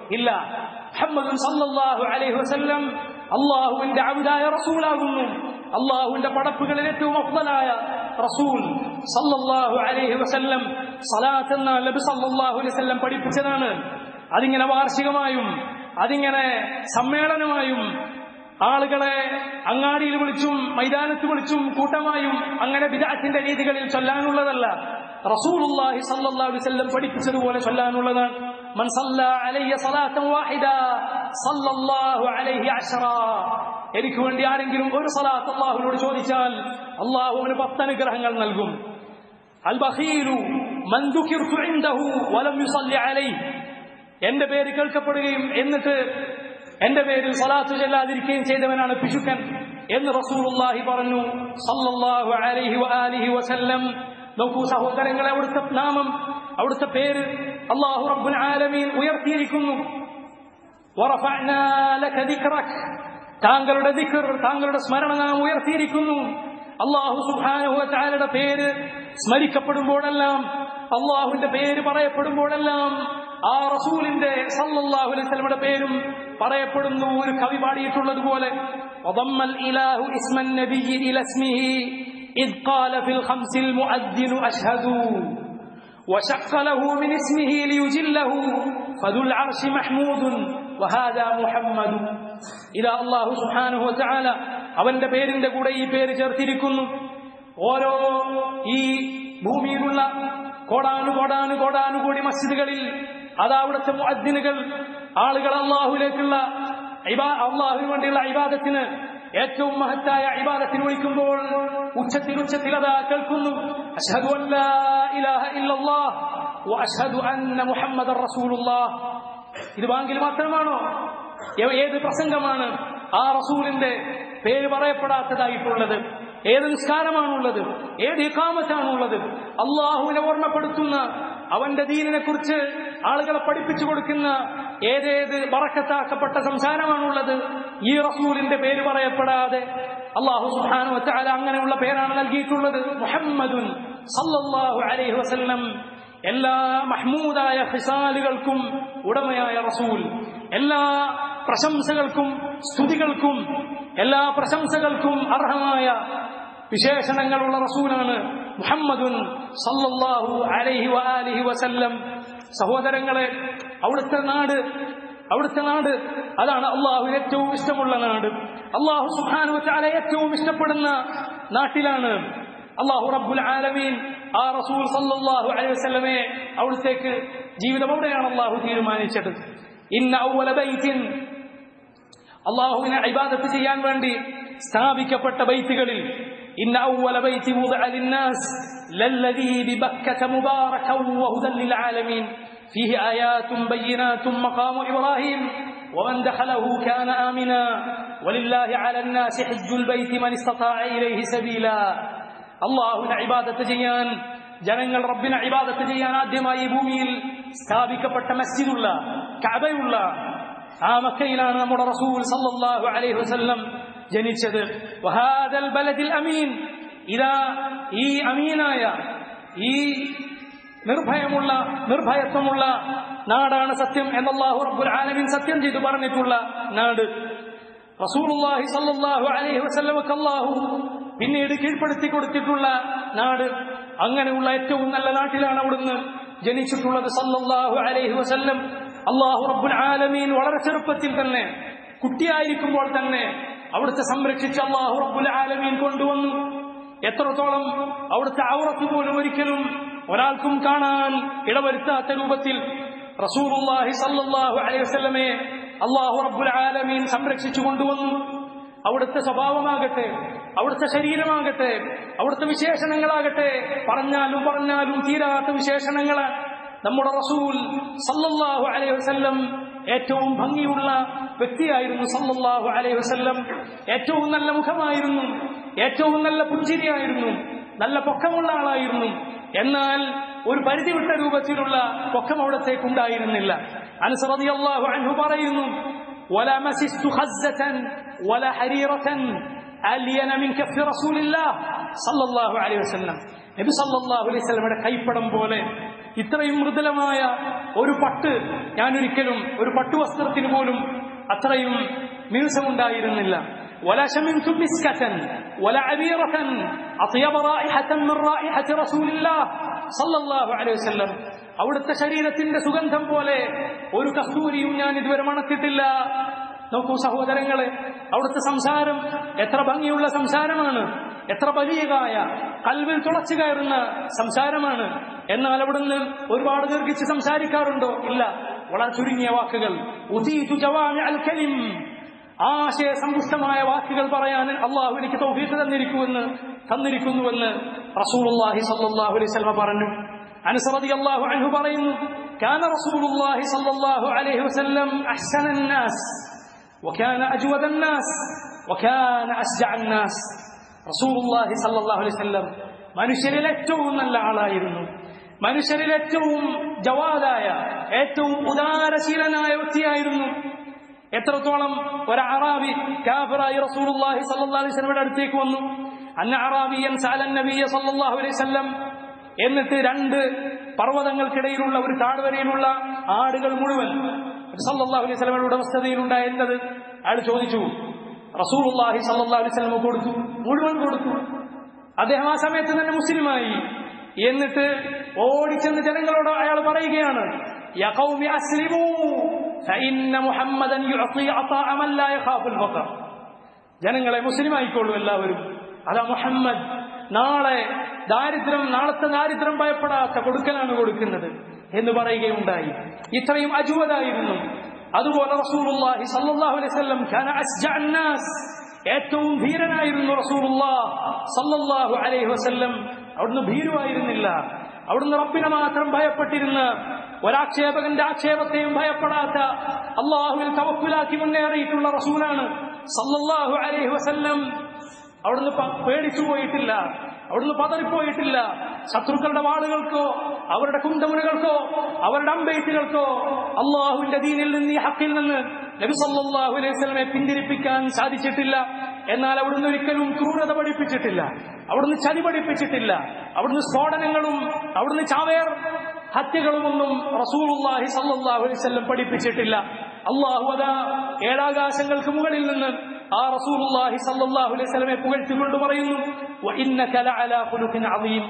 ഇല്ല മുഹമ്മദ് സല്ലല്ലാഹു അലൈഹി വസല്ലം അള്ളാഹുവിന്റെ അവിതായ റസൂലാകുന്നു അള്ളാഹുവിന്റെ പടപ്പുകളിൽ ഏറ്റവും അഫ്ദലായ റസൂൽ സല്ലല്ലാഹു അലൈഹി വസല്ലം സലാത്ത് എന്ന നബി സല്ലല്ലാഹു അലൈഹി വസല്ലം പഠിപ്പിച്ചതാണ് അതിങ്ങനെ വാർഷികമായും അതിങ്ങനെ സമ്മേളനമായും ആളുകളെ അങ്ങാടിയിൽ വിളിച്ചും മൈതാനത്ത് വിളിച്ചും കൂട്ടമായും അങ്ങനെ വിദാത്തിന്റെ രീതികളിൽ ചൊല്ലാനുള്ളതല്ല റസൂലുള്ളാഹി സല്ലല്ലാഹു അലൈഹി വസല്ലം പഠിപ്പിച്ചതുപോലെ ചൊല്ലാനുള്ളതാണ് മൻ സല്ല അലയ്യ സലാത്തൻ വാഹിദ സല്ലല്ലാഹു അലൈഹി അശറ എനിക്ക് വേണ്ടി ആരെങ്കിലും ഒരു സലാത്ത് അള്ളാഹുവിനോട് ചോദിച്ചാൽ അള്ളാഹു അവന് പത്ത് അനുഗ്രഹങ്ങൾ നൽകും അൽ ബഖീലു മൻ ദുകിർതു ഇൻദഹു വലം യുസല്ലി അലൈഹി എന്റെ പേര് കേൾക്കപ്പെടുകയും എന്നിട്ട് എന്റെ പേരിൽ സലാത്തു ചെല്ലാതിരിക്കുകയും ചെയ്തവനാണ് പിശുക്കൻ എന്ന് റസൂലുള്ളാഹി പറഞ്ഞു സല്ലല്ലാഹു അലൈഹി വആലിഹി വസല്ലം നോക്കൂ സഹോദരങ്ങളെ അവിടുത്തെ നാമം അവിടുത്തെ പേര് അള്ളാഹു റബ്ബുൽ ആലമീൻ ഉയർത്തിയിരിക്കുന്നു വറഫഅനാ ലക ദിക്റക് താങ്കളുടെ ദിക്ർ താങ്കളുടെ സ്മരണ നാം ഉയർത്തിയിരിക്കുന്നു അള്ളാഹു സുബ്ഹാനഹു വതആലയുടെ പേര് സ്മരിക്കപ്പെടുമ്പോഴെല്ലാം അള്ളാഹുവിന്റെ പേര് പറയപ്പെടുമ്പോഴെല്ലാം ആ റസൂലിന്റെ സല്ലല്ലാഹു അലൈഹി വസല്ലമയുടെ പേരും പറയപ്പെടുന്നു ഒരു കവി പാടിയിട്ടുള്ളതുപോലെ وضم الإله اسم النبي إلى اسمه إذ قال في الخمس المؤذن أشهد وشق له من اسمه ليجله فذو العرش محمود وهذا محمد إذا الله سبحانه وتعالى അവന്റെ പേരിന്റെ കൂടെ ഈ പേര് ചേർത്തിരിക്കുന്നു ഓരോ ഈ ഭൂമിയിലുള്ള കോടാനു കോടാനു കോടാനുകൂടി മസ്ജിദുകളിൽ അത് അവിടുത്തെ മുഅദ്ദിനുകൾ ആളുകൾ അള്ളാഹുലേക്കുള്ള അള്ളാഹുവിന് വേണ്ടിയുള്ള ഇബാദത്തിന് ഏറ്റവും മഹത്തായ ഇബാദത്തിന് വിളിക്കുമ്പോൾ ഉച്ചത്തിൽ ഉച്ചത്തിൽ അതാ കേൾക്കുന്നു അഷ്ഹദു അൻ ലാ ഇലാഹ ഇല്ലല്ലാഹ് വ അഷ്ഹദു അന്ന മുഹമ്മദർ റസൂലുള്ളാഹ് ഇത് ബാങ്കിൽ മാത്രമാണോ ഏ- ഏത് പ്രസംഗമാണ് ആ റസൂലിന്റെ പേര് പറയപ്പെടാത്തതായിട്ടുള്ളത് ഏത് നിസ്കാരമാണുള്ളത് ഏത് ഇക്കാമത്താണുള്ളത് അള്ളാഹുവിനെ ഓർമ്മപ്പെടുത്തുന്ന അവന്റെ ദീനിനെ കുറിച്ച് ആളുകളെ പഠിപ്പിച്ചു കൊടുക്കുന്ന ഏതേത് ബറക്കത്താക്കപ്പെട്ട സംസാരമാണുള്ളത് ഈ റസൂലിന്റെ പേര് പറയപ്പെടാതെ അള്ളാഹു സുബ്ഹാനഹു വതആല അങ്ങനെയുള്ള പേരാണ് നൽകിയിട്ടുള്ളത് മുഹമ്മദുൻ സല്ലല്ലാഹു അലൈഹി വസല്ലം എല്ലാ മഹ്മൂദായ ഹിസാലുകൾക്കും ഉടമയായ റസൂൽ എല്ലാ പ്രശംസകൾക്കും സ്തുതികൾക്കും എല്ലാ പ്രശംസകൾക്കും അർഹമായ വിശേഷണങ്ങളുള്ള റസൂലാണ് മുഹമ്മദുൻ സല്ലല്ലാഹു അലൈഹി വആലിഹി വസല്ലം സഹോദരങ്ങളെ അവിടുത്തെ നാട് അവിടുത്തെ നാട് അതാണ് അള്ളാഹു ഏറ്റവും ഇഷ്ടമുള്ള നാട് അള്ളാഹു സുബ്ഹാനഹു വതആല ഏറ്റവും ഇഷ്ടപ്പെടുന്ന നാട്ടിലാണ് അള്ളാഹു റബ്ബുൽ ആലമീൻ ആ റസൂൽ സല്ലല്ലാഹു അലൈഹി വസല്ലമയെ അവിടുത്തേക്ക് ജീവിതം അവിടെയാണ് അള്ളാഹു തീരുമാനിച്ചത് ഇന്ന ഔവല ബൈത്തിൻ അള്ളാഹുവിനെ ഇബാദത്ത് ചെയ്യാൻ വേണ്ടി സ്ഥാപിക്കപ്പെട്ട ബൈത്തുകളിൽ ഇന്ന ഔവല ബൈത്തി വുദിഅ ലിന്നാസ് ലല്ലദീ ബിബക്കത മുബാറകൻ വഹുദൻ ലിൽആലമീൻ فيه آيات بينات مقام إبراهيم ومن دخله كان آمنا ولله على الناس حج البيت من استطاع إليه سبيلا അള്ളാഹുവിനെ ഇബാദത്ത് ചെയ്യാൻ ജനങ്ങൾ റബ്ബിനെ ഇബാദത്ത് ചെയ്യാൻ ആദ്യമായി ഈ ഭൂമിയിൽ സ്ഥാപിക്കപ്പെട്ട മസ്ജിദുള്ള കഅബയുള്ള ആ മക്കയിലാണ് നമ്മുടെ റസൂൽ സല്ലല്ലാഹു അലൈഹി വസല്ലം ജനിച്ചത് വഹാദൽ ബലദിൽ അമീൻ ഇതാ ഈ അമീനായ ഈ നിർഭയമുള്ള നിർഭയത്വമുള്ള നാടാണ് സത്യം എന്നല്ലാഹു റബ്ബുൽ ആലമീൻ സത്യം ചെയ്തു പറഞ്ഞിട്ടുള്ള നാട് റസൂലുള്ളാഹി സല്ലല്ലാഹു അലൈഹി വസല്ലമക്ക് അല്ലാഹു പിന്നീട് കീഴ്പ്പെടുത്തി കൊടുത്തിട്ടുള്ള നാട് അങ്ങനെയുള്ള ഏറ്റവും നല്ല നാട്ടിലാണ് അവിടുന്ന് ജനിച്ചിട്ടുള്ളത് സല്ലല്ലാഹു അലൈഹി വസല്ലം അല്ലാഹു റബ്ബുൽ ആലമീൻ വളരെ ചെറുപ്പത്തിൽ തന്നെ കുട്ടിയായിരിക്കുമ്പോൾ തന്നെ അവിടുത്തെ സംരക്ഷിച്ച് അല്ലാഹു റബ്ബുൽ ആലമീൻ കൊണ്ടുവന്നു എത്രത്തോളം അവിടുത്തെ ഔറത്ത് പോലും ഒരിക്കലും ഒരാൾക്കും കാണാൻ ഇടവരുത്താത്ത രൂപത്തിൽ റസൂലുള്ളാഹി സല്ലല്ലാഹു അലൈഹി വസല്ലമയെ അല്ലാഹു റബ്ബുൽ ആലമീൻ സംരക്ഷിച്ചു കൊണ്ടുവന്നു അവിടുത്തെ സ്വഭാവമാകട്ടെ അവിടുത്തെ ശരീരമാകട്ടെ അവിടുത്തെ വിശേഷണങ്ങളാകട്ടെ പറഞ്ഞാലും പറഞ്ഞാലും തീരാത്ത വിശേഷണങ്ങള് നമ്മുടെ റസൂൽ സല്ലല്ലാഹു അലൈഹി വസല്ലം ഏറ്റവും ഭംഗിയുള്ള വ്യക്തിയായിരുന്നു സല്ലല്ലാഹു അലൈഹി വസല്ലം ഏറ്റവും നല്ല മുഖമായിരുന്നു ഏറ്റവും നല്ല പുഞ്ചിരിയായിരുന്നു നല്ല പൊക്കമുള്ള ആളായിരുന്നു എന്നാൽ ഒരു പരിധി വിട്ട രൂപത്തിലുള്ള പൊക്കം അവിടത്തേക്ക് ഉണ്ടായിരുന്നില്ല അനുസറതി അള്ളാഹു അൻഹു പറയുന്നു ولا مسست خزة ولا حريرة ألين من كف رسول الله صلى الله عليه وسلم നബി സല്ലല്ലാഹു അലൈഹി വസല്ലമയുടെ കൈപ്പടം പോലെ ഇത്രയും മൃദുലമായ ഒരു പട്ട് ഞാൻ ഒരിക്കലും ഒരു പട്ടുവസ്ത്രത്തിന് പോലും അത്രയും മിനുസമുണ്ടായിരുന്നില്ല ولا شممت مسكة ولا عبيرة أطيب رائحة من رائحة رسول الله صلى الله عليه وسلم അവിടുത്തെ ശരീരത്തിന്റെ സുഗന്ധം പോലെ ഒരു കസ്തൂരിയും ഞാൻ ഇതുവരെ മണത്തിട്ടില്ല നോക്കൂ സഹോദരങ്ങളെ അവിടുത്തെ സംസാരം എത്ര ഭംഗിയുള്ള സംസാരമാണ് എത്ര ബലിയകായ കൽവിൽ തുളച്ചു കയറുന്ന സംസാരമാണ് എന്നാൽ അവിടുന്ന് ഒരുപാട് ദീർഘിച്ച് സംസാരിക്കാറുണ്ടോ ഇല്ല വളരെ ചുരുങ്ങിയ വാക്കുകൾ ഉദീതു ജവാമി അൽ കലിം ആശയ സമ്പുഷ്ടമായ വാക്കുകൾ പറയാൻ അള്ളാഹു എനിക്ക് തൗഫീഖ് തന്നിരിക്കുമെന്ന് തന്നിരിക്കുന്നുവെന്ന് റസൂലുള്ളാഹി സ്വല്ലല്ലാഹു അലൈഹി വസല്ലം പറഞ്ഞു അനസ് റളിയല്ലാഹു അൻഹു പറയുന്നു كان رسول الله صلى الله عليه وسلم أحسن الناس وكان أجود الناس وكان أشجع الناس رسول الله صلى الله عليه وسلم മനുഷ്യരിൽ ഏറ്റവും നല്ല ആളായിരുന്നു മനുഷ്യരിൽ ഏറ്റവും ജവാദായ ഏറ്റവും ഉദാരശീലനായ വ്യക്തിയായിരുന്നു എത്രത്തോളം ഒരു അറാബി കാഫിറായി റസൂലുള്ളാഹി സ്വല്ലല്ലാഹു അലൈഹി വസല്ലമയുടെ അടുത്തേക്ക് വന്നു അന്ന അറാബിയൻ സഅലൻ നബിയ സ്വല്ലല്ലാഹു അലൈഹി വസല്ലം എന്നിട്ട് രണ്ട് പർവ്വതങ്ങൾക്കിടയിലുള്ള ഒരു താഴ്വരയിലുള്ള ആടുകൾ മുഴുവൻ സല്ലല്ലാഹു അലൈഹി വസല്ലമയുടെ ഉടമസ്ഥതയിലുണ്ടായിരുന്നത് അയാൾ ചോദിച്ചു റസൂലുള്ളാഹി സ്വല്ലല്ലാഹു അലൈഹി വസല്ലം കൊടുത്തു മുഴുവൻ കൊടുത്തു അദ്ദേഹം ആ സമയത്ത് തന്നെ മുസ്ലിമായി എന്നിട്ട് ഓടിച്ചെന്ന് ജനങ്ങളോട് അയാൾ പറയുകയാണ് يا قوم أسلموا فإن محمدا يعطي عطاء من لا يخاف الفقر ജനങ്ങളെ മുസ്ലിം ആയിക്കോളൂ എല്ലാവരും അതാ മുഹമ്മദ് നാളെ ദാരിദ്ര്യം നാളത്തെ ദാരിദ്ര്യം ഭയപ്പെടാത്ത കൊടുക്കലാണ് കൊടുക്കുന്നത് എന്ന് പറയുകയുണ്ടായി ഇത്രയും അജുവതായിരുന്നു അതുപോലെ റസൂലുള്ളാഹി സല്ലല്ലാഹു അലൈഹി വസല്ലം കാന അസ്ജഅ അന്നാസ് ഏറ്റവും ധീരനായിരുന്നു റസൂലുള്ളാഹ് സല്ലല്ലാഹു അലൈഹി വസല്ലം അവിടുന്ന് ഭീരുവായിരുന്നില്ല അവിടുന്ന് റബ്ബിനെ മാത്രം ഭയപ്പെട്ടിരുന്ന ഒരാക്ഷേപകന്റെ ആക്ഷേപത്തെയും ഭയപ്പെടാത്ത അള്ളാഹുവിൽ തവക്കുലാക്കി മുന്നേറിയിട്ടുള്ള റസൂലാണ് സല്ലല്ലാഹു അലൈഹി വസല്ലം അവിടുന്ന് പ- പേടിച്ചു പോയിട്ടില്ല അവിടുന്ന് പതറിപ്പോയിട്ടില്ല ശത്രുക്കളുടെ വാളുകൾക്കോ അവരുടെ കുന്തമുനകൾക്കോ അവരുടെ അമ്പെയ്ത്തുകൾക്കോ അള്ളാഹുവിന്റെ ദീനിൽ നിന്ന് ഈ ഹക്കിൽ നിന്ന് നബി സല്ലല്ലാഹു അലൈഹി വസല്ലമെ പിന്തിരിപ്പിക്കാൻ സാധിച്ചിട്ടില്ല എന്നാൽ അവിടുന്ന് ഒരിക്കലും ക്രൂരത പഠിപ്പിച്ചിട്ടില്ല അവിടുന്ന് ചതി പഠിപ്പിച്ചിട്ടില്ല അവിടുന്ന് സ്ഫോടനങ്ങളും അവിടുന്ന് ചാവേർ ഹത്യകളുമൊന്നും റസൂലുള്ളാഹി സല്ലല്ലാഹു അലൈഹി വസല്ലം പഠിപ്പിച്ചിട്ടില്ല അള്ളാഹു അതാ ഏഴാകാശങ്ങൾക്ക് മുകളിൽ നിന്ന് ആ റസൂലുള്ളാഹി സല്ലല്ലാഹു അലൈഹി വസല്ലമെ പുകഴ്ത്തിക്കൊണ്ട് പറയുന്നു വഇന്നക ലഅലാ ഖുലുഖിൻ അദീം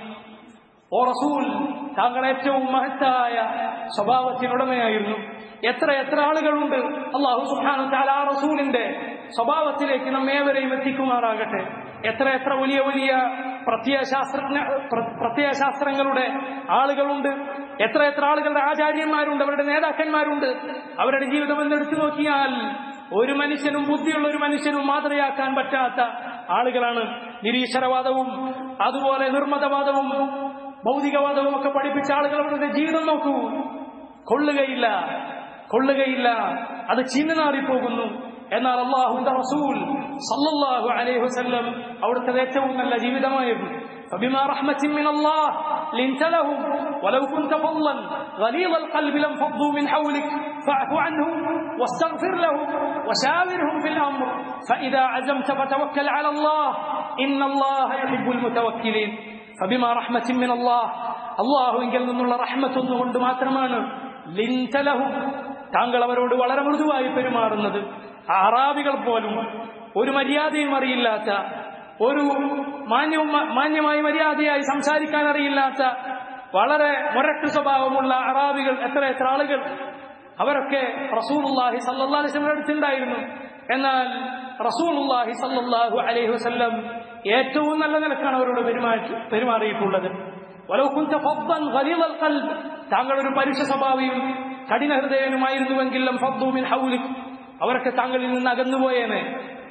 ഓ റസൂൽ താങ്കൾ ഏറ്റവും മഹത്തായ സ്വഭാവത്തിനുടമയായിരുന്നു എത്ര എത്ര ആളുകളുണ്ട് അള്ളാഹു സുബ്ഹാനഹു വ തആല ആ റസൂലിന്റെ സ്വഭാവത്തിലേക്ക് നമ്മേവരെയും എത്തിക്കുമാറാകട്ടെ എത്ര എത്ര വലിയ വലിയ പ്രത്യയശാസ്ത്രജ്ഞ പ്ര- പ്രത്യയശാസ്ത്രങ്ങളുടെ ആളുകളുണ്ട് എത്ര എത്ര ആളുകളുടെ ആചാര്യന്മാരുണ്ട് അവരുടെ നേതാക്കന്മാരുണ്ട് അവരുടെ ജീവിതം എന്ന് എടുത്തു നോക്കിയാൽ ഒരു മനുഷ്യനും ബുദ്ധിയുള്ള ഒരു മനുഷ്യനും മാതൃയാക്കാൻ പറ്റാത്ത ആളുകളാണ് നിരീശ്വരവാദവും അതുപോലെ നിർമ്മതവാദവും ഭൗതികവാദവും ഒക്കെ പഠിപ്പിച്ച ആളുകൾ അവരുടെ ജീവിതം നോക്കൂ കൊള്ളുകയില്ല കൊള്ളുകയില്ല അത് ചിന്നനാറിപ്പോകുന്നു എന്നാൽ അള്ളാഹുന്റെ റസൂൽ സല്ലല്ലാഹു അലൈഹി വസല്ലം അവിടുത്തെ ഏറ്റവും നല്ല ജീവിതമായിരുന്നു فبما رحمة من الله لنت لهم ولو كنت فظا غليظ القلب لانفضوا من حولك فاعف عنهم واستغفر لهم وشاورهم في الأمر فإذا عزمت فتوكل على الله إن الله يحب المتوكلين فبما رحمة من الله الله എങ്കിൽ നിന്നുള്ള റഹ്മത്ത് ഒന്നുകൊണ്ട് മാത്രമാണ് ലിൻതലഹും താങ്കൾ അവരോട് വളരെ മൃദുവായി പെരുമാറുന്നത് അറാബികൾ പോലും ഒരു മര്യാദയും അറിയില്ലാത്ത ഒരു മാന്യവും മാന്യമായി മര്യാദയായി സംസാരിക്കാൻ അറിയില്ലാത്ത വളരെ മുരട്ട് സ്വഭാവമുള്ള അറാബികൾ എത്ര എത്ര ആളുകൾ അവരൊക്കെ റസൂലുള്ളാഹി സല്ലല്ലാഹു അലൈഹി വസല്ലം അടുത്തുണ്ടായിരുന്നു എന്നാൽ റസൂലുള്ളാഹി സല്ലല്ലാഹു അലൈഹി വസല്ലം ഏറ്റവും നല്ല നിലക്കാണ് അവരോട് പെരുമാറ്റി പെരുമാറിയിട്ടുള്ളത് വലൗ കുന്ത ഫദ്ദൻ ഗലീദൽ ഖൽബ് താങ്കൾ ഒരു പരുഷ സ്വഭാവിയും കഠിന ഹൃദയനുമായിരുന്നുവെങ്കിലും ഫദ്ദു മിൻ ഹൗലിക് അവരൊക്കെ താങ്കളിൽ നിന്ന് അകന്നുപോയേനെ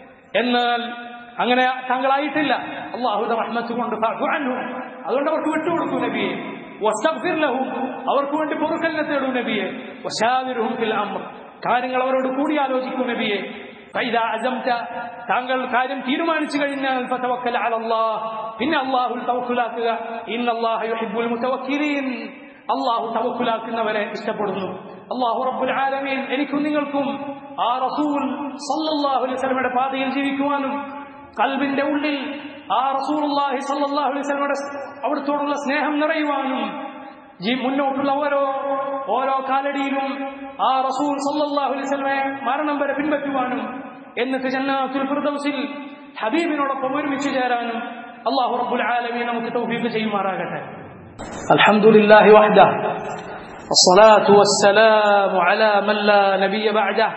എന്നാൽ അങ്ങനെ താങ്കളായിട്ടില്ല അള്ളാഹുയുടെ റഹ്മത്ത് കൊണ്ട് ഫഅഫു അൻഹും. അതുകൊണ്ട് അവർക്ക് വിട്ടുകൊടുക്കൂ നബിയെ വസ്തഗ്ഫിർ ലഹും അവർക്ക് വേണ്ടി പൊറുക്കലിനെ തേടൂ നബിയെ വശാവിരുഹും ഫിൽ അംർ കാര്യങ്ങൾ അവരോട് കൂടിയാലോചിക്കൂ നബിയെ ഫൈദാ അസംത താങ്കൾ കാര്യം തീരുമാനിച്ചു കഴിഞ്ഞാൽ ഫതവക്കൽ അലല്ലാഹ് പിന്നെ അള്ളാഹുൽ തവക്കുലാക്കുക ഇന്നല്ലാഹ യുഹിബ്ബുൽ മുതവക്കിലീൻ അള്ളാഹു തവക്കുലാക്കുന്നവരെ ഇഷ്ടപ്പെടുന്നു അള്ളാഹു റബ്ബുൽ ആലമീൻ എനിക്കും നിങ്ങൾക്കും ആ റസൂൽ സല്ലല്ലാഹു അലൈഹി വസല്ലമയുടെ പാതയിൽ ജീവിക്കുവാനും കൽബിന്റെ ഉള്ളിൽ ആ റസൂലുള്ളാഹി സല്ലല്ലാഹു അലൈഹി വസല്ലമയുടെ അവിടത്തോടുള്ള സ്നേഹം നിറയുവാനും ജീ മുന്നോട്ടുള്ള ഓരോ ഓരോ കാലടിയിലും ആ റസൂൽ സല്ലല്ലാഹു അലൈഹി വസല്ലമയെ മരണം വരെ പിൻപറ്റുവാനും എന്നിട്ട് ജന്നാത്തുൽ ഫിർദൗസിൽ ഹബീബിനോടൊപ്പം ഒരുമിച്ച് ചേരാനും അള്ളാഹു റബ്ബുൽ ആലമീൻ നമുക്ക് തൗഫീഖ് ചെയ്യുമാറാകട്ടെ അൽഹംദുലില്ലാഹി വഹ്ദ والصلاة والسلام على من لا نبي بعده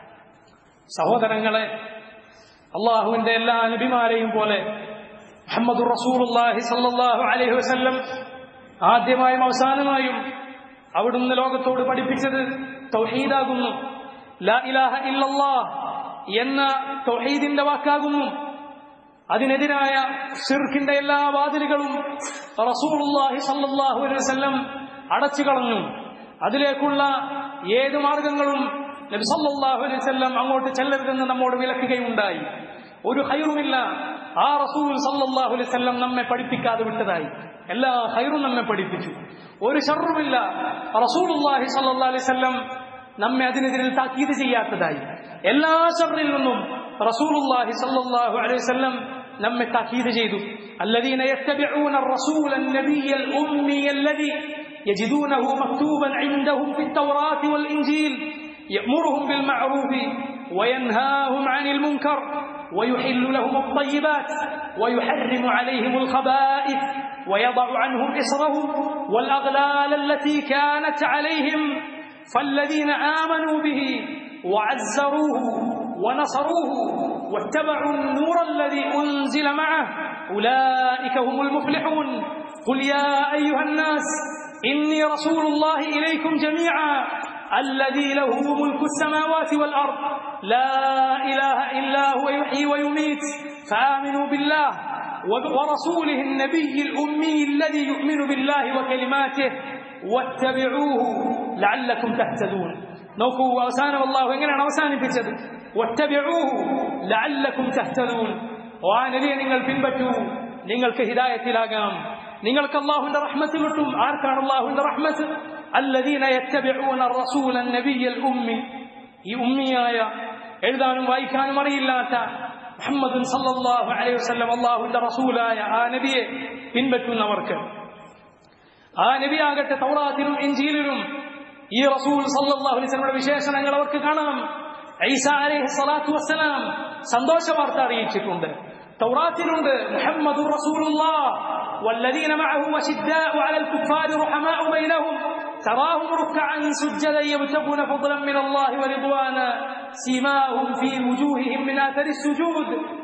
സഹോദരങ്ങളെ അള്ളാഹുവിന്റെ എല്ലാ നബിമാരെയും പോലെ മുഹമ്മദ് റസൂലുള്ളാഹി സല്ലല്ലാഹു അലൈഹി വസല്ലം ആദ്യമായും അവസാനമായും അവിടുന്ന് ലോകത്തോട് പഠിപ്പിച്ചത് തൗഹീദാകുന്നു ലാ ഇലാഹ ഇല്ലല്ലാഹ് എന്ന തൗഹീദിന്റെ വാക്കാകുന്നു അതിനെതിരായ ഷിർക്കിന്റെ എല്ലാ വാതിലുകളും റസൂലുള്ളാഹി സല്ലല്ലാഹു അലൈഹി വസല്ലം അടച്ചു കളഞ്ഞു അതിലേക്കുള്ള ഏത് മാർഗങ്ങളും നബി സല്ലല്ലാഹു അലൈഹി വസല്ലം അങ്ങോട്ട് ചെല്ലരുതെന്ന് നമ്മോട് വിലക്കുകയുണ്ടായി ഒരു ഹൈറുമില്ല ആ റസൂൽ സല്ലല്ലാഹു അലൈഹി വസല്ലം നമ്മെ പഠിപ്പിക്കാതെ വിട്ടതായി എല്ലാ ഹൈറും നമ്മെ പഠിപ്പിച്ചു ഒരു ഷർറുമില്ല റസൂലുള്ളാഹി സല്ലല്ലാഹു അലൈഹി വസല്ലം നമ്മെ അതിനെതിരിൽ താക്കീത് ചെയ്യാത്തതായി എല്ലാ ഷർറിൽ നിന്നും റസൂലുള്ളാഹി സല്ലല്ലാഹു അലൈഹി വസല്ലം നമ്മെ താക്കീത് ചെയ്തു الذين يتبعون الرسول النبي الأمي الذي يجدونه مكتوبا عندهم في التوراة والإنجيل يأمرهم بالمعروف وينهاهم عن المنكر ويحل لهم الطيبات ويحرم عليهم الخبائث ويضع عنهم إصرهم والأغلال التي كانت عليهم فالذين آمنوا به وعزروه ونصروه واتبعوا النور الذي أنزل معه أولئك هم المفلحون قل يا أيها الناس إني رسول الله إليكم جميعا الذي له ملك السماوات والأرض لا إله إلا هو يحيي ويميت فآمنوا بالله ورسوله النبي الأمي الذي يؤمن بالله وكلماته واتبعوه لعلكم تهتدون നോക്കൂ അവസാനം അള്ളാഹു എങ്ങനെയാണ് അവസാനിപ്പിച്ചത് വറ്റബിഊഹു ലഅല്ലക്കും തഹ്തദൂൻ ഓ ആ നബിയെ നിങ്ങൾ പിൻപറ്റൂ നിങ്ങൾക്ക് ഹിദായത്തിലാകാം നിങ്ങൾക്ക് അള്ളാഹുവിന്റെ റഹ്മത്ത് കിട്ടും ആർക്കാണ് അള്ളാഹുവിന്റെ റഹ്മത്ത് الذين يتبعون الرسول النبي الأمي ഈ ഉമ്മിയായ എഴുതാനും വായിക്കാനും അറിയില്ലാത്ത മുഹമ്മദ് സല്ലല്ലാഹു അലൈഹി വസല്ലം അള്ളാഹുവിന്റെ റസൂലായ ആ നബിയെ പിൻപറ്റുന്നവർക്ക് ആ നബിയാകട്ടെ തൗറാത്തിലും ഇഞ്ചീലിലും ഈ റസൂൽ സല്ലല്ലാഹു അലൈഹി വസല്ലമയുടെ വിശേഷണങ്ങൾ അവർക്ക് കാണാം ഈസ അലൈഹി സ്വലാത്തു വസ്സലാം സന്തോഷ വാർത്ത അറിയിച്ചിട്ടുണ്ട് തൗറാത്തിലുണ്ട് മുഹമ്മദ് റസൂലുള്ളാഹ് والذين معه وشداء على الكفار رحماء بينهم تراهم ركعا سجدا يبتغون فضلا من الله ورضوانا سيماهم في وجوههم من اثر السجود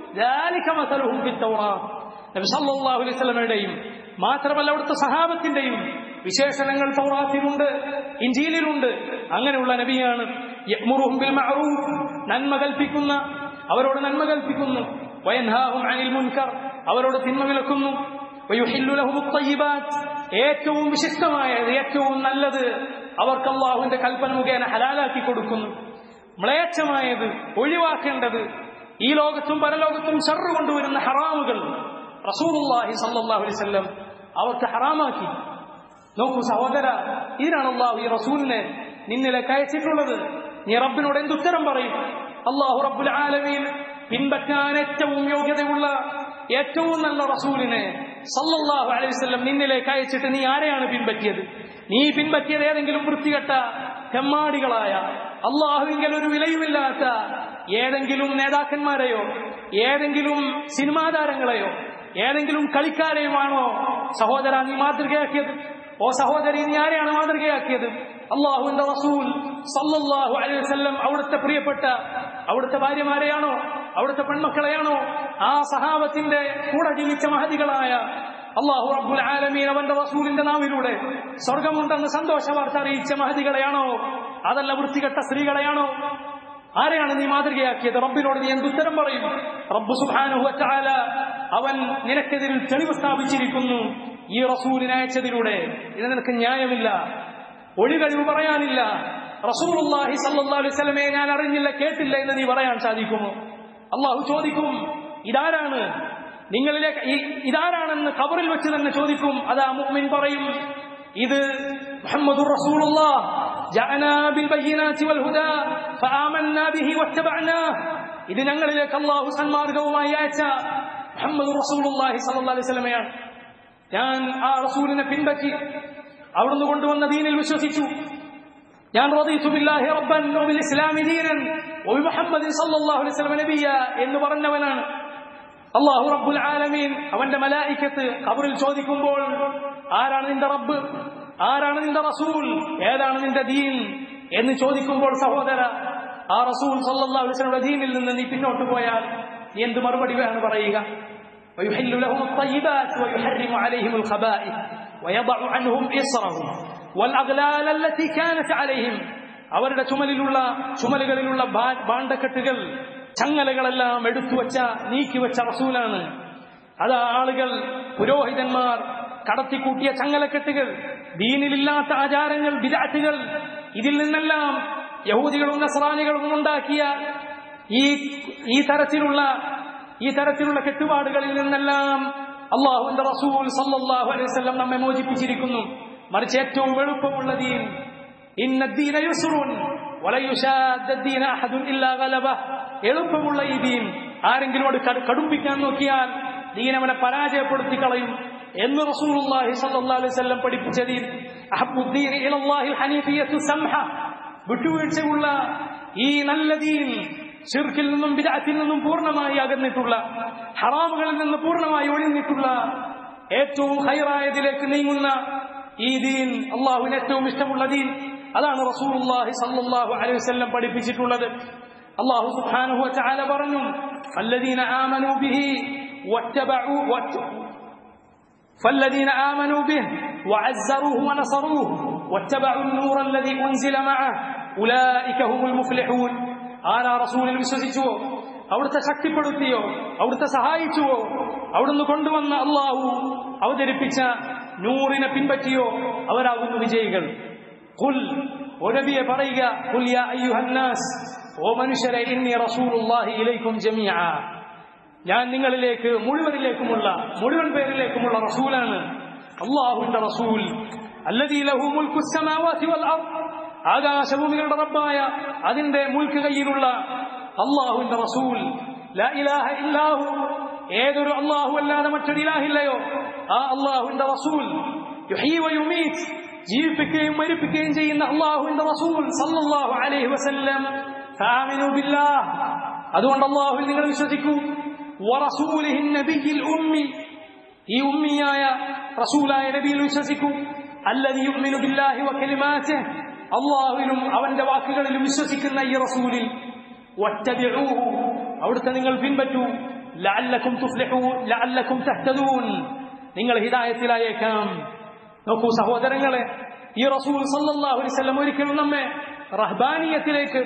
ذلك مثلهم في التوراه നബി സല്ലല്ലാഹു അലൈഹി വസല്ലമയുടെയും മാത്രമല്ല അവിടുത്തെ സഹാബത്തിന്റെയും വിശേഷണങ്ങൾ തൗറാത്തിലുണ്ട് ഇഞ്ചീലിലുണ്ട് അങ്ങനെയുള്ള നബിയാണ് യഅ്മുറുഹും ബിൽ മഅറൂഫ് നന്മ കൽപ്പിക്കുന്ന അവരോട് നന്മ കൽപ്പിക്കുന്നു വയൻഹാഹും അനിൽ മുൻകർ അവരോട് തിന്മ വിലക്കുന്നു വയുഹില്ലു ലഹും അത്തയ്യിബാത്ത് ഏറ്റവും വിശിഷ്ടമായത് ഏറ്റവും നല്ലത് അവർക്ക് അള്ളാഹുവിന്റെ കൽപ്പന മുഖേന ഹലാലാക്കി കൊടുക്കുന്നു മ്ലേച്ഛമായത് ഒഴിവാക്കേണ്ടത് ഈ ലോകത്തും പരലോകത്തും ഷർറ് കൊണ്ടുവരുന്ന ഹറാമുകൾ റസൂലുള്ളാഹി സല്ലല്ലാഹു അലൈഹി വസല്ലം അവർക്ക് ഹറാമാക്കി നോക്കൂ സഹോദര ഇതിനാണ് അള്ളാഹു ഈ റസൂലിനെ നിന്നിലേക്ക് അയച്ചിട്ടുള്ളത് നീ റബ്ബിനോട് എന്തുത്തരം പറയും അള്ളാഹു റബ്ബുൽ ആലമീൻ പിൻപറ്റാൻ ഏറ്റവും യോഗ്യതയുള്ള ഏറ്റവും നല്ല റസൂലിനെ സല്ലല്ലാഹു അലൈഹി വസല്ലം നിന്നിലേക്ക് അയച്ചിട്ട് നീ ആരെയാണ് പിൻപറ്റിയത് നീ പിൻപറ്റിയത് ഏതെങ്കിലും വൃത്തികെട്ട തെമ്മാടികളായ അള്ളാഹുവിങ്കൽ ഒരു വിലയുമില്ലാത്ത ഏതെങ്കിലും നേതാക്കന്മാരെയോ ഏതെങ്കിലും സിനിമാ താരങ്ങളെയോ ഏതെങ്കിലും കളിക്കാരെയുമാണോ സഹോദര നീ മാതൃകയാക്കിയത് ഓ സഹോദരി നീ ആരെയാണ് മാതൃകയാക്കിയത് അള്ളാഹുവിന്റെ റസൂൽ സല്ലല്ലാഹു അലൈഹി വസല്ലം അവിടുത്തെ പ്രിയപ്പെട്ട അവിടുത്തെ ഭാര്യമാരെയാണോ അവിടുത്തെ പെൺമക്കളെയാണോ ആ സഹാബത്തിന്റെ കൂടെ ജീവിച്ച മഹതികളായ അള്ളാഹു റബ്ബുൽ ആലമീൻ അവന്റെ റസൂലിന്റെ നാവിലൂടെ സ്വർഗമുണ്ടെന്ന് സന്തോഷ വാർത്ത അറിയിച്ച മഹതികളെയാണോ അതല്ല വൃത്തികെട്ട സ്ത്രീകളെയാണോ ആരെയാണ് നീ മാതൃകയാക്കിയത് റബ്ബിനോട് നീ എന്തുത്തരം പറയും റബ്ബു സുബ്ഹാനഹു വതആല അവൻ നിനക്കെതിരിൽ തെളിവ് സ്ഥാപിച്ചിരിക്കുന്നു ഈ റസൂലിനെ അയച്ചതിലൂടെ ഇത് നിനക്ക് ന്യായമില്ല ഒഴികഴിവ് പറയാനില്ല റസൂലുള്ളാഹി സല്ലല്ലാഹു അലൈഹി വസല്ലമയെ ഞാൻ അറിഞ്ഞില്ല കേട്ടില്ല എന്ന് നീ പറയാൻ സാധിക്കുമോ അള്ളാഹു ചോദിക്കും ഇതാരാണ് നിങ്ങളിലേക്ക് ഇതാരാണെന്ന് ഖബറിൽ വെച്ച് തന്നെ ചോദിക്കും അതാ മുഅ്മിൻ പറയും ഇത് മുഹമ്മദുർ റസൂലുള്ളാഹ് ജഅനാ ബിൽ ബയ്യിനാതി വൽ ഹുദാ ഫആമന്നാ ബിഹി വത്തബഅനാഹ് ഇത് ഞങ്ങളിലേക്ക് അല്ലാഹു സന്മാർഗവുമായി അയച്ച മുഹമ്മദ് റസൂലുള്ളാഹി സ്വല്ലല്ലാഹു അലൈഹി വസല്ലമയാണ് ഞാൻ ആ റസൂലിനെ പിൻപറ്റി അവിടുന്ന് കൊണ്ടുവന്ന ദീനിൽ വിശ്വസിച്ചു ഞാൻ റദീതു ബില്ലാഹി റബ്ബൻ വബിൽ ഇസ്ലാമി ദീനൻ വബി മുഹമ്മദിൻ സല്ലല്ലാഹു അലൈഹി വസല്ലം നബിയ എന്ന് പറഞ്ഞവനാണ് അള്ളാഹു റബ്ബുൽ ആലമീൻ അവന്റെ മലായിക്കത്ത് ഖബറിൽ ചോദിക്കുമ്പോൾ ആരാണ് നിന്റെ റബ്ബ് ആരാണ് നിന്റെ റസൂൽ ഏതാണ് നിന്റെ ദീൻ എന്ന് ചോദിക്കുമ്പോൾ സഹോദര ആ റസൂൽ സല്ലല്ലാഹു അലൈഹി വസല്ലം ദീനിൽ നിന്ന് നീ പിന്നോട്ട് പോയാൽ നീ എന്ത് മറുപടി വേണം പറയുക ويحل لهم الطيبات ويحرم عليهم الخبائث ويضع عنهم إصرهم والأغلال التي كانت عليهم അവരുടെ ചുമലിലുള്ള ചുമലുകളിലുള്ള ഭാണ്ഡക്കെട്ടുകൾ ചങ്ങലകളെല്ലാം എടുത്തുവച്ച നീക്കിവെച്ച റസൂലാണ് അത് ആളുകൾ പുരോഹിതന്മാർ കടത്തിക്കൂട്ടിയ ചങ്ങലക്കെട്ടുകൾ ദീനിലില്ലാത്ത ആചാരങ്ങൾ വിദാറ്റുകൾ ഇതിൽ നിന്നെല്ലാം യഹൂദികളും നസ്രാനികളും ഉണ്ടാക്കിയ ഈ ഈ തരത്തിലുള്ള ഈ തരത്തിലുള്ള കെട്ടുപാടുകളിൽ നിന്നെല്ലാം അള്ളാഹുവിന്റെ റസൂൽ സല്ലല്ലാഹു അലൈഹി വസല്ലം നമ്മെ മോചിപ്പിച്ചിരിക്കുന്നു മറിച്ച് ഏറ്റവും എളുപ്പമുള്ള ദീൻ ഇന്ന ദീന യുസ്റുൻ വലയുഷാദ്ദ ദീന അഹദുൻ ഇല്ലാ ഗലബ എളുപ്പമുള്ള ഈ ദീൻ ആരെങ്കിലും അത് കടുപ്പിക്കാൻ നോക്കിയാൽ ദീൻ അവനെ പരാജയപ്പെടുത്തി കളയും എന്ന് റസൂലുള്ളാഹി സല്ലല്ലാഹു അലൈഹി വസല്ലം പഠിപ്പിച്ച ദീൻ അഹബ്ബുദ്ദീൻ ഇലല്ലാഹിൽ ഹനീഫിയത്തു സംഹ വിട്ടുവീഴ്ചയുള്ള ഈ നല്ല ദീൻ ഷിർക്കിൽ നിന്നും വിദാത്തിൽ നിന്നും പൂർണ്ണമായി അകന്നിട്ടുള്ള ഹറാമുകളിൽ നിന്ന് പൂർണ്ണമായി ഒഴിഞ്ഞിട്ടുള്ള ഏറ്റവും ഹൈറായതിലേക്ക് നീങ്ങുന്ന ഈ ദീൻ അള്ളാഹുവിന് ഏറ്റവും ഇഷ്ടമുള്ള ദീൻ അതാണ് റസൂലുള്ളാഹി സല്ലല്ലാഹു അലൈഹി വസല്ലം പഠിപ്പിച്ചിട്ടുള്ളത് അള്ളാഹു സുബ്ഹാനഹു വതആല പറഞ്ഞു الذين آمنوا به واتبعوا فالذين آمنوا به وعزروه ونصروه واتبعوا النور الذي أنزل معه أولئك هم المفلحون ആരാ റസൂലിൽ വിശ്വസിച്ചുവോ അവിടുത്തെ ശക്തിപ്പെടുത്തിയോ അവിടുത്തെ സഹായിച്ചുവോ അവിടുന്ന് കൊണ്ടുവന്ന അള്ളാഹു അവതരിപ്പിച്ച നൂറിനെ പിൻപറ്റിയോ അവരാകുന്നു വിജയികൾ കുൽ ഒരബിയെ പറയുക കുൽ യാ അയ്യുഹന്നാസ് ഓ മനുഷ്യരെ ഇന്നി റസൂലുള്ളാഹി ഇലൈക്കും ജമീഅ ഞാൻ നിങ്ങളിലേക്ക് മുഴുവനിലേക്കുമുള്ള മുഴുവൻ പേരിലേക്കുമുള്ള റസൂലാണ് അള്ളാഹുവിന്റെ റസൂൽ അല്ലദീ ലഹു മുൽക്കു السماوات والارض ആകാശഭൂമികളുടെ റബ്ബായ അതിന്റെ മുൽക്ക് കയ്യിലുള്ള അള്ളാഹുവിന്റെ റസൂൽ ലാ ഇലാഹ ഇല്ലാഹു ഏതൊരു അള്ളാഹു അല്ലാതെ മറ്റൊരു ഇലാഹില്ലയോ ആ അള്ളാഹുവിന്റെ റസൂൽ യുഹീ വയുമീത് ജീവിപ്പിക്കുകയും മരിപ്പിക്കുകയും ചെയ്യുന്ന അള്ളാഹുവിന്റെ റസൂൽ സല്ലല്ലാഹു അലൈഹി വസല്ലം ഫാമിനു ബില്ലാഹ് അതുകൊണ്ട് അള്ളാഹുവിൽ നിങ്ങൾ വിശ്വസിക്കൂ വറസൂലിഹി നബിയിൽ ഉമ്മി ഈ ഉമ്മിയായ റസൂലായ നബിയിൽ വിശ്വസിക്കൂ അല്ലദി യുഅ്മിനു ബില്ലാഹി വകലിമാതിഹി അള്ളാഹുവിലും അവന്റെ വാക്കുകളിലും വിശ്വസിക്കുന്ന ഈ റസൂലിൽ വറ്റബിഊഹു അവിടുത്തെ നിങ്ങൾ പിൻപറ്റൂ ലഅല്ലക്കും തുഫ്ലിഹൂ ലഅല്ലക്കും തഹ്തദൂൻ നിങ്ങൾ ഹിദായത്തിലായേക്കാം നോക്കൂ സഹോദരങ്ങളെ ഈ റസൂൽ സല്ലല്ലാഹു അലൈഹി വസല്ലം ഒരിക്കലും നമ്മെ റഹ്ബാനിയത്തിലേക്ക്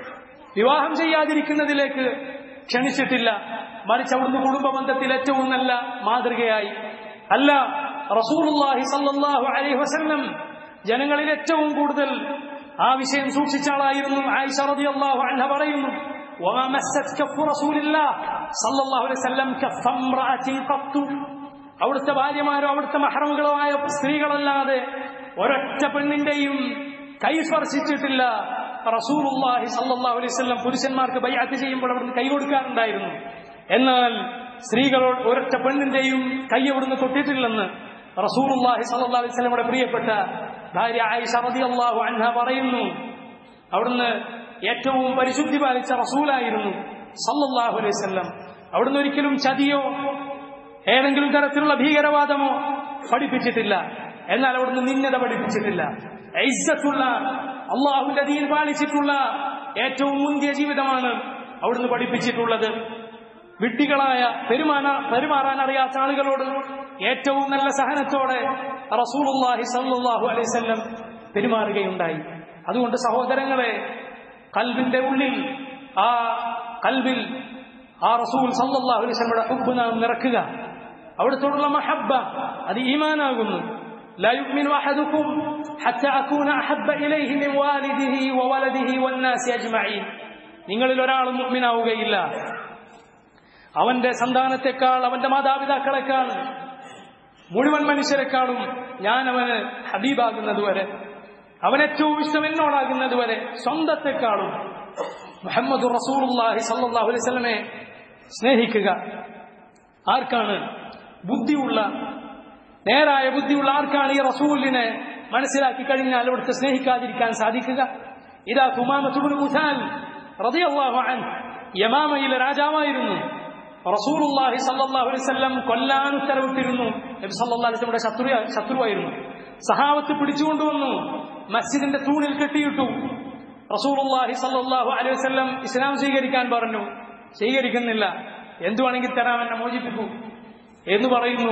വിവാഹം ചെയ്യാതിരിക്കുന്നതിലേക്ക് ക്ഷണിച്ചിട്ടില്ല മറിച്ച് അവിടുന്ന് കുടുംബ ബന്ധത്തിൽ ഏറ്റവും നല്ല മാതൃകയായി അല്ല റസൂലുള്ളാഹി സല്ലല്ലാഹു അലൈഹി വസല്ലം ജനങ്ങളിൽ ഏറ്റവും കൂടുതൽ ആ വിഷയം സൂക്ഷിച്ച ആളായിരുന്നു ആയിഷ റളിയല്ലാഹു അൻഹ പറയുന്നു وما مست كف رسول الله صلى الله عليه وسلم كف امرأة قط അവിടുത്തെ ഭാര്യമാരോ അവിടുത്തെ മഹറമുകളോ ആയ സ്ത്രീകളല്ലാതെ ഒരൊറ്റ പെണ്ണിന്റെയും കൈ സ്പർശിച്ചിട്ടില്ല റസൂലുള്ളാഹി സല്ലല്ലാഹു അലൈഹി വസല്ലം പുരുഷന്മാർക്ക് ബൈഅത്ത് ചെയ്യുമ്പോൾ അവിടുന്ന് കൈ കൊടുക്കാറുണ്ടായിരുന്നു എന്നാൽ സ്ത്രീകളോട് ഒരൊറ്റ പെണ്ണിന്റെയും കൈ അവിടുന്ന് തൊട്ടിട്ടില്ലെന്ന് റസൂലുള്ളാഹി സല്ലല്ലാഹു അലൈഹി വസല്ലമയുടെ പ്രിയപ്പെട്ട ഭാര്യ ആയിഷ റളിയല്ലാഹു അൻഹ പറയുന്നു അവിടുന്ന് ഏറ്റവും പരിശുദ്ധി പാലിച്ച റസൂലായിരുന്നു സല്ലല്ലാഹു അലൈഹി വസല്ലം അവിടുന്ന് ഒരിക്കലും ചതിയോ ഏതെങ്കിലും തരത്തിലുള്ള ഭീകരവാദമോ പഠിപ്പിച്ചിട്ടില്ല എന്നാൽ അവിടുന്ന് നിന്നത പഠിപ്പിച്ചിട്ടില്ല ഐസത്തുള്ള അള്ളാഹുവിന്റെ ദീൻ പാലിച്ചിട്ടുള്ള ഏറ്റവും മുന്തിയ ജീവിതമാണ് അവിടുന്ന് പഠിപ്പിച്ചിട്ടുള്ളത് വിഡ്ഢികളായ പെരുമാന പെരുമാറാൻ അറിയാത്ത ആളുകളോട് ഏറ്റവും നല്ല സഹനത്തോടെ റസൂലുള്ളാഹി സല്ലല്ലാഹു അലൈഹി വസല്ലം പെരുമാറുകയുണ്ടായി അതുകൊണ്ട് സഹോദരങ്ങളെ കൽബിന്റെ ഉള്ളിൽ ആ കൽബിൽ ആ റസൂൽ സല്ലല്ലാഹു അലൈഹി വസല്ലമയുടെ ഹുബ്ബ് നാം നിറക്കുക അവിടത്തോടുള്ള മഹബ്ബ അത് ഈമാനാകുന്നു لا يؤمن أحدكم حتى أكون أحب إليه من والده وولده والناس أجمعين നിങ്ങളിൽ ഒരാളും മുഅ്മിനാവുകയില്ല അവന്റെ സന്താനത്തെക്കാൾ അവന്റെ മാതാപിതാക്കളെക്കാൾ മുഴുവൻ മനുഷ്യരെക്കാളും ഞാൻ അവന് ഹബീബാകുന്നത് വരെ അവൻ ഏറ്റവും ഇഷ്ടം എന്നോടാകുന്നത് വരെ സ്വന്തത്തെക്കാളും മുഹമ്മദ് റസൂലുള്ളാഹി സല്ലല്ലാഹു അലൈഹി വസല്ലമയെ സ്നേഹിക്കുക ആർക്കാണ് ബുദ്ധിയുള്ള നേരായ ബുദ്ധിയുള്ള ആർക്കാണ് ഈ റസൂലിനെ മനസ്സിലാക്കി കഴിഞ്ഞാൽ അവിടുത്തെ സ്നേഹിക്കാതിരിക്കാൻ സാധിക്കുക ഇതാ തുമാമത്തുബുൽ മുസാൽ റളിയല്ലാഹു അൻഹു യമാമയിലെ രാജാവായിരുന്നു റസൂലുള്ളാഹി സല്ലല്ലാഹു അലൈഹി വസല്ലം കൊല്ലാൻ ഉത്തരവിട്ടിരുന്നു നബി സല്ലല്ലാഹു അലൈഹി വസല്ലമയുടെ ശത്രു ശത്രുവായിരുന്നു സഹാബത്ത് പിടിച്ചുകൊണ്ടുവന്നു മസ്ജിദിന്റെ തൂണിൽ കെട്ടിയിട്ടു റസൂലുള്ളാഹി സല്ലല്ലാഹു അലൈഹി വസല്ലം ഇസ്ലാം സ്വീകരിക്കാൻ പറഞ്ഞു സ്വീകരിക്കുന്നില്ല എന്തു വേണമെങ്കിൽ തരാം എന്നെ മോചിപ്പിക്കൂ എന്ന് പറയുന്നു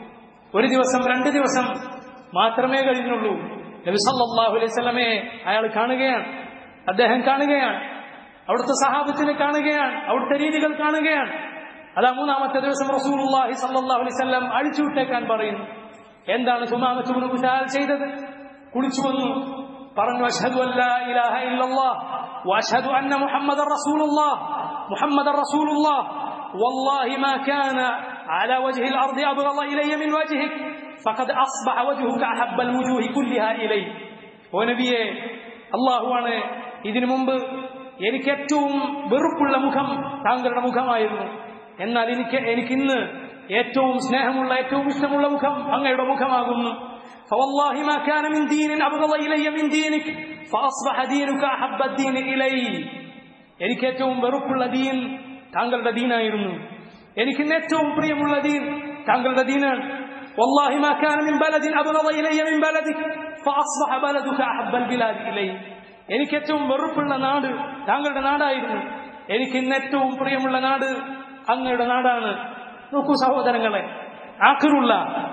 ഒരു ദിവസം രണ്ട് ദിവസം മാത്രമേ കഴിഞ്ഞുള്ളൂ നബി സല്ലല്ലാഹു അലൈഹി വസല്ലമയെ അയാൾ കാണുകയാണ് അദ്ദേഹം കാണുകയാണ് അവിടുത്തെ സഹാബത്തിനെ കാണുകയാണ് അവിടുത്തെ രീതികൾ കാണുകയാണ് അതാ മൂന്നാമത്തെ ദിവസം റസൂലുള്ളാഹി സല്ലല്ലാഹു അലൈഹി വസല്ലം അഴിച്ചുവിട്ടേക്കാൻ പറയുന്നു എന്താണ് സുമാമത്ത് ഇബ്നു ബുസാൽ ചെയ്തത് കുളിച്ചു വന്നു പറഞ്ഞു അഷ്ഹദു അല്ലാ ഇലാഹ ഇല്ലല്ലാഹ് വഅഷ്ഹദു അന്ന മുഹമ്മദർ റസൂലുള്ളാഹ് മുഹമ്മദർ റസൂലുള്ളാഹ് والله ما كان على وجه الأرض أبغض إلي من وجهك فقد أصبح وجهك أحب الوجوه كلها إلي ونبيه الله ആണ് ഇതിനു മുമ്പ് എനിക്ക് ഏറ്റവും വെറുപ്പുള്ള മുഖം താങ്കളുടെ മുഖമായിരുന്നു എന്നാൽ എനിക്ക് എനിക്കിന്ന് ഏറ്റവും സ്നേഹമുള്ള ഏറ്റവും ഇഷ്ടമുള്ള മുഖം അങ്ങയുടെ മുഖമാകുന്നു فوالله ما كان من دين أبغض إلي من دينك فأصبح دينك أحب الدين إلي എനിക്ക് ഏറ്റവും വെറുപ്പുള്ള ദീൻ താങ്കളുടെ ദീനായിരുന്നു എനിക്ക് ഏറ്റവും പ്രിയമുള്ള ദീൻ താങ്കളുടെ ദീനാണ് والله ما كان من بلد أبغض إلي من بلدك فأصبح بلدك أحب البلاد إلي എനിക്ക് ഏറ്റവും വെറുപ്പുള്ള നാട് താങ്കളുടെ നാടായിരുന്നു എനിക്ക് ഇന്ന് ഏറ്റവും പ്രിയമുള്ള നാട് അങ്ങയുടെ നാടാണ് നോക്കൂ സഹോദരങ്ങളെ ആക്കറുള്ള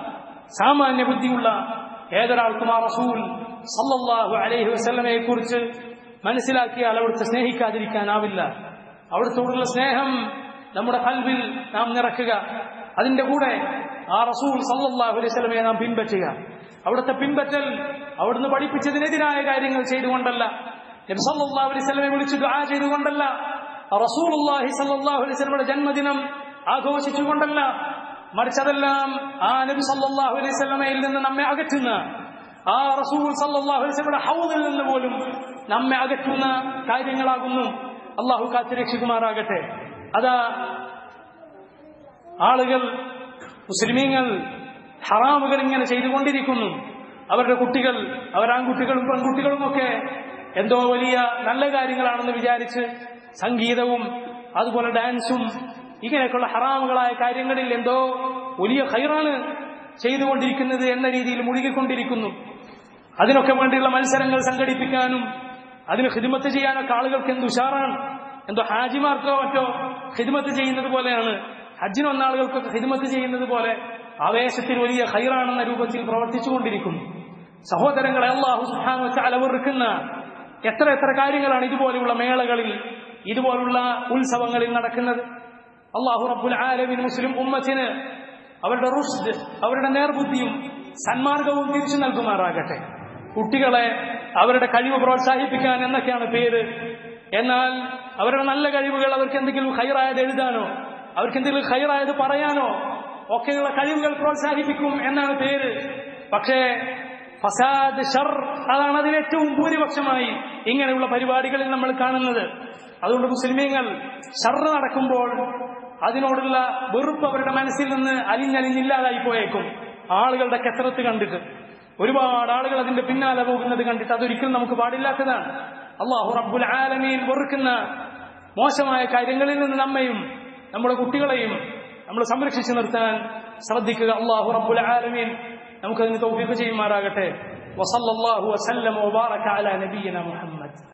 സാമാന്യ ബുദ്ധിയുള്ള ഏതൊരാൾക്കും ആ റസൂൽ സല്ലല്ലാഹു അലൈഹി വസല്ലമയെ കുറിച്ച് മനസ്സിലാക്കിയാൽ അവിടുത്തെ സ്നേഹിക്കാതിരിക്കാനാവില്ല അവിടുത്തോടുള്ള സ്നേഹം നമ്മുടെ കൽവിൽ നാം നിറക്കുക അതിന്റെ കൂടെ ആ റസൂൽ സല്ലല്ലാഹു അലൈഹി വസല്ലമയെ നാം പിൻപറ്റുക അവിടുത്തെ പിൻപറ്റൽ അവിടുന്ന് പഠിപ്പിച്ചതിനെതിരായ കാര്യങ്ങൾ ചെയ്തുകൊണ്ടല്ല നബി സല്ലല്ലാഹു അലൈഹി വസല്ലമയെ വിളിച്ച് ദുആ ചെയ്തുകൊണ്ടല്ല റസൂലുള്ളാഹി സല്ലല്ലാഹു അലൈഹി വസല്ലമയുടെ ജന്മദിനം ആഘോഷിച്ചുകൊണ്ടല്ല മറിച്ച് അതെല്ലാം ആ നബി സല്ലല്ലാഹു അലൈഹി വസല്ലമയിൽ നിന്ന് നമ്മെ അകറ്റുന്ന ആ റസൂൽ സല്ലല്ലാഹു അലൈഹി വസല്ലമയുടെ ഹൗദിൽ നിന്ന് പോലും നമ്മെ അകറ്റുന്ന കാര്യങ്ങളാകുന്നു അള്ളാഹു കാത്തുരക്ഷിക്കുമാറാകട്ടെ അതാ ആളുകൾ മുസ്ലിമീങ്ങൾ ഹറാമുകൾ ഇങ്ങനെ ചെയ്തുകൊണ്ടിരിക്കുന്നു അവരുടെ കുട്ടികൾ അവരാൺകുട്ടികളും പെൺകുട്ടികളും ഒക്കെ എന്തോ വലിയ നല്ല കാര്യങ്ങളാണെന്ന് വിചാരിച്ച് സംഗീതവും അതുപോലെ ഡാൻസും ഇങ്ങനെയൊക്കെയുള്ള ഹറാമുകളായ കാര്യങ്ങളിൽ എന്തോ വലിയ ഹൈറാണ് ചെയ്തുകൊണ്ടിരിക്കുന്നത് എന്ന രീതിയിൽ മുഴുകിക്കൊണ്ടിരിക്കുന്നു അതിനൊക്കെ വേണ്ടിയുള്ള മത്സരങ്ങൾ സംഘടിപ്പിക്കാനും അതിന് ഹിദ്മത്ത് ചെയ്യാനൊക്കെ ആളുകൾക്ക് എന്ത് ഉഷാറാണ് എന്തോ ഹാജിമാർക്കോ മറ്റോ ഹിദ്മത്ത് ചെയ്യുന്നത് പോലെയാണ് ഹജ്ജിന് വന്ന ആളുകൾക്കൊക്കെ ഹിദ്മത്ത് ചെയ്യുന്നത് പോലെ ആവേശത്തിൽ വലിയ ഹൈറാണെന്ന രൂപത്തിൽ പ്രവർത്തിച്ചുകൊണ്ടിരിക്കുന്നു സഹോദരങ്ങളെ അള്ളാഹു സുഹാൻ വെച്ച് അലവെറുക്കുന്ന എത്ര എത്ര കാര്യങ്ങളാണ് ഇതുപോലെയുള്ള മേളകളിൽ ഇതുപോലുള്ള ഉത്സവങ്ങളിൽ നടക്കുന്നത് അള്ളാഹു റബ്ബുൽ ആലമിൻ മുസ്ലിം ഉമ്മത്തിന് അവരുടെ റുഷ്ദ് അവരുടെ നേർബുദ്ധിയും സന്മാർഗവും തിരിച്ചു നൽകുമാറാകട്ടെ കുട്ടികളെ അവരുടെ കഴിവ് പ്രോത്സാഹിപ്പിക്കാൻ എന്നൊക്കെയാണ് പേര് എന്നാൽ അവരുടെ നല്ല കഴിവുകൾ അവർക്ക് എന്തെങ്കിലും ഹൈറായത് എഴുതാനോ അവർക്ക് എന്തെങ്കിലും ഹൈറായത് പറയാനോ ഒക്കെയുള്ള കഴിവുകൾ പ്രോത്സാഹിപ്പിക്കും എന്നാണ് പേര് പക്ഷേ ഫസാദ് ഷർ അതാണ് അതിൽ ഏറ്റവും ഭൂരിപക്ഷമായി ഇങ്ങനെയുള്ള പരിപാടികളിൽ നമ്മൾ കാണുന്നത് അതുകൊണ്ട് മുസ്ലിമീങ്ങൾ ഷർ നടക്കുമ്പോൾ അതിനോടുള്ള വെറുപ്പ് അവരുടെ മനസ്സിൽ നിന്ന് അലിഞ്ഞലിഞ്ഞില്ലാതായി പോയേക്കും ആളുകളുടെ കെത്രത്ത് കണ്ടിട്ട് ഒരുപാട് ആളുകൾ അതിന്റെ പിന്നാലെ പോകുന്നത് കണ്ടിട്ട് അതൊരിക്കലും നമുക്ക് പാടില്ലാത്തതാണ് അള്ളാഹു റബ്ബുൽ ആലമീൻ വെറുക്കുന്ന മോശമായ കാര്യങ്ങളിൽ നിന്ന് നമ്മയും നമ്മുടെ കുട്ടികളെയും നമ്മൾ സംരക്ഷിച്ചു നിർത്താൻ ശ്രദ്ധിക്കുക അള്ളാഹു റബ്ബുൽ ആലമീൻ നമുക്കതിന് തൗഫീഖ് ചെയ്യുമാറാകട്ടെ വസല്ലല്ലാഹു വസല്ലം വബാറക അലാ നബിയിന മുഹമ്മദ്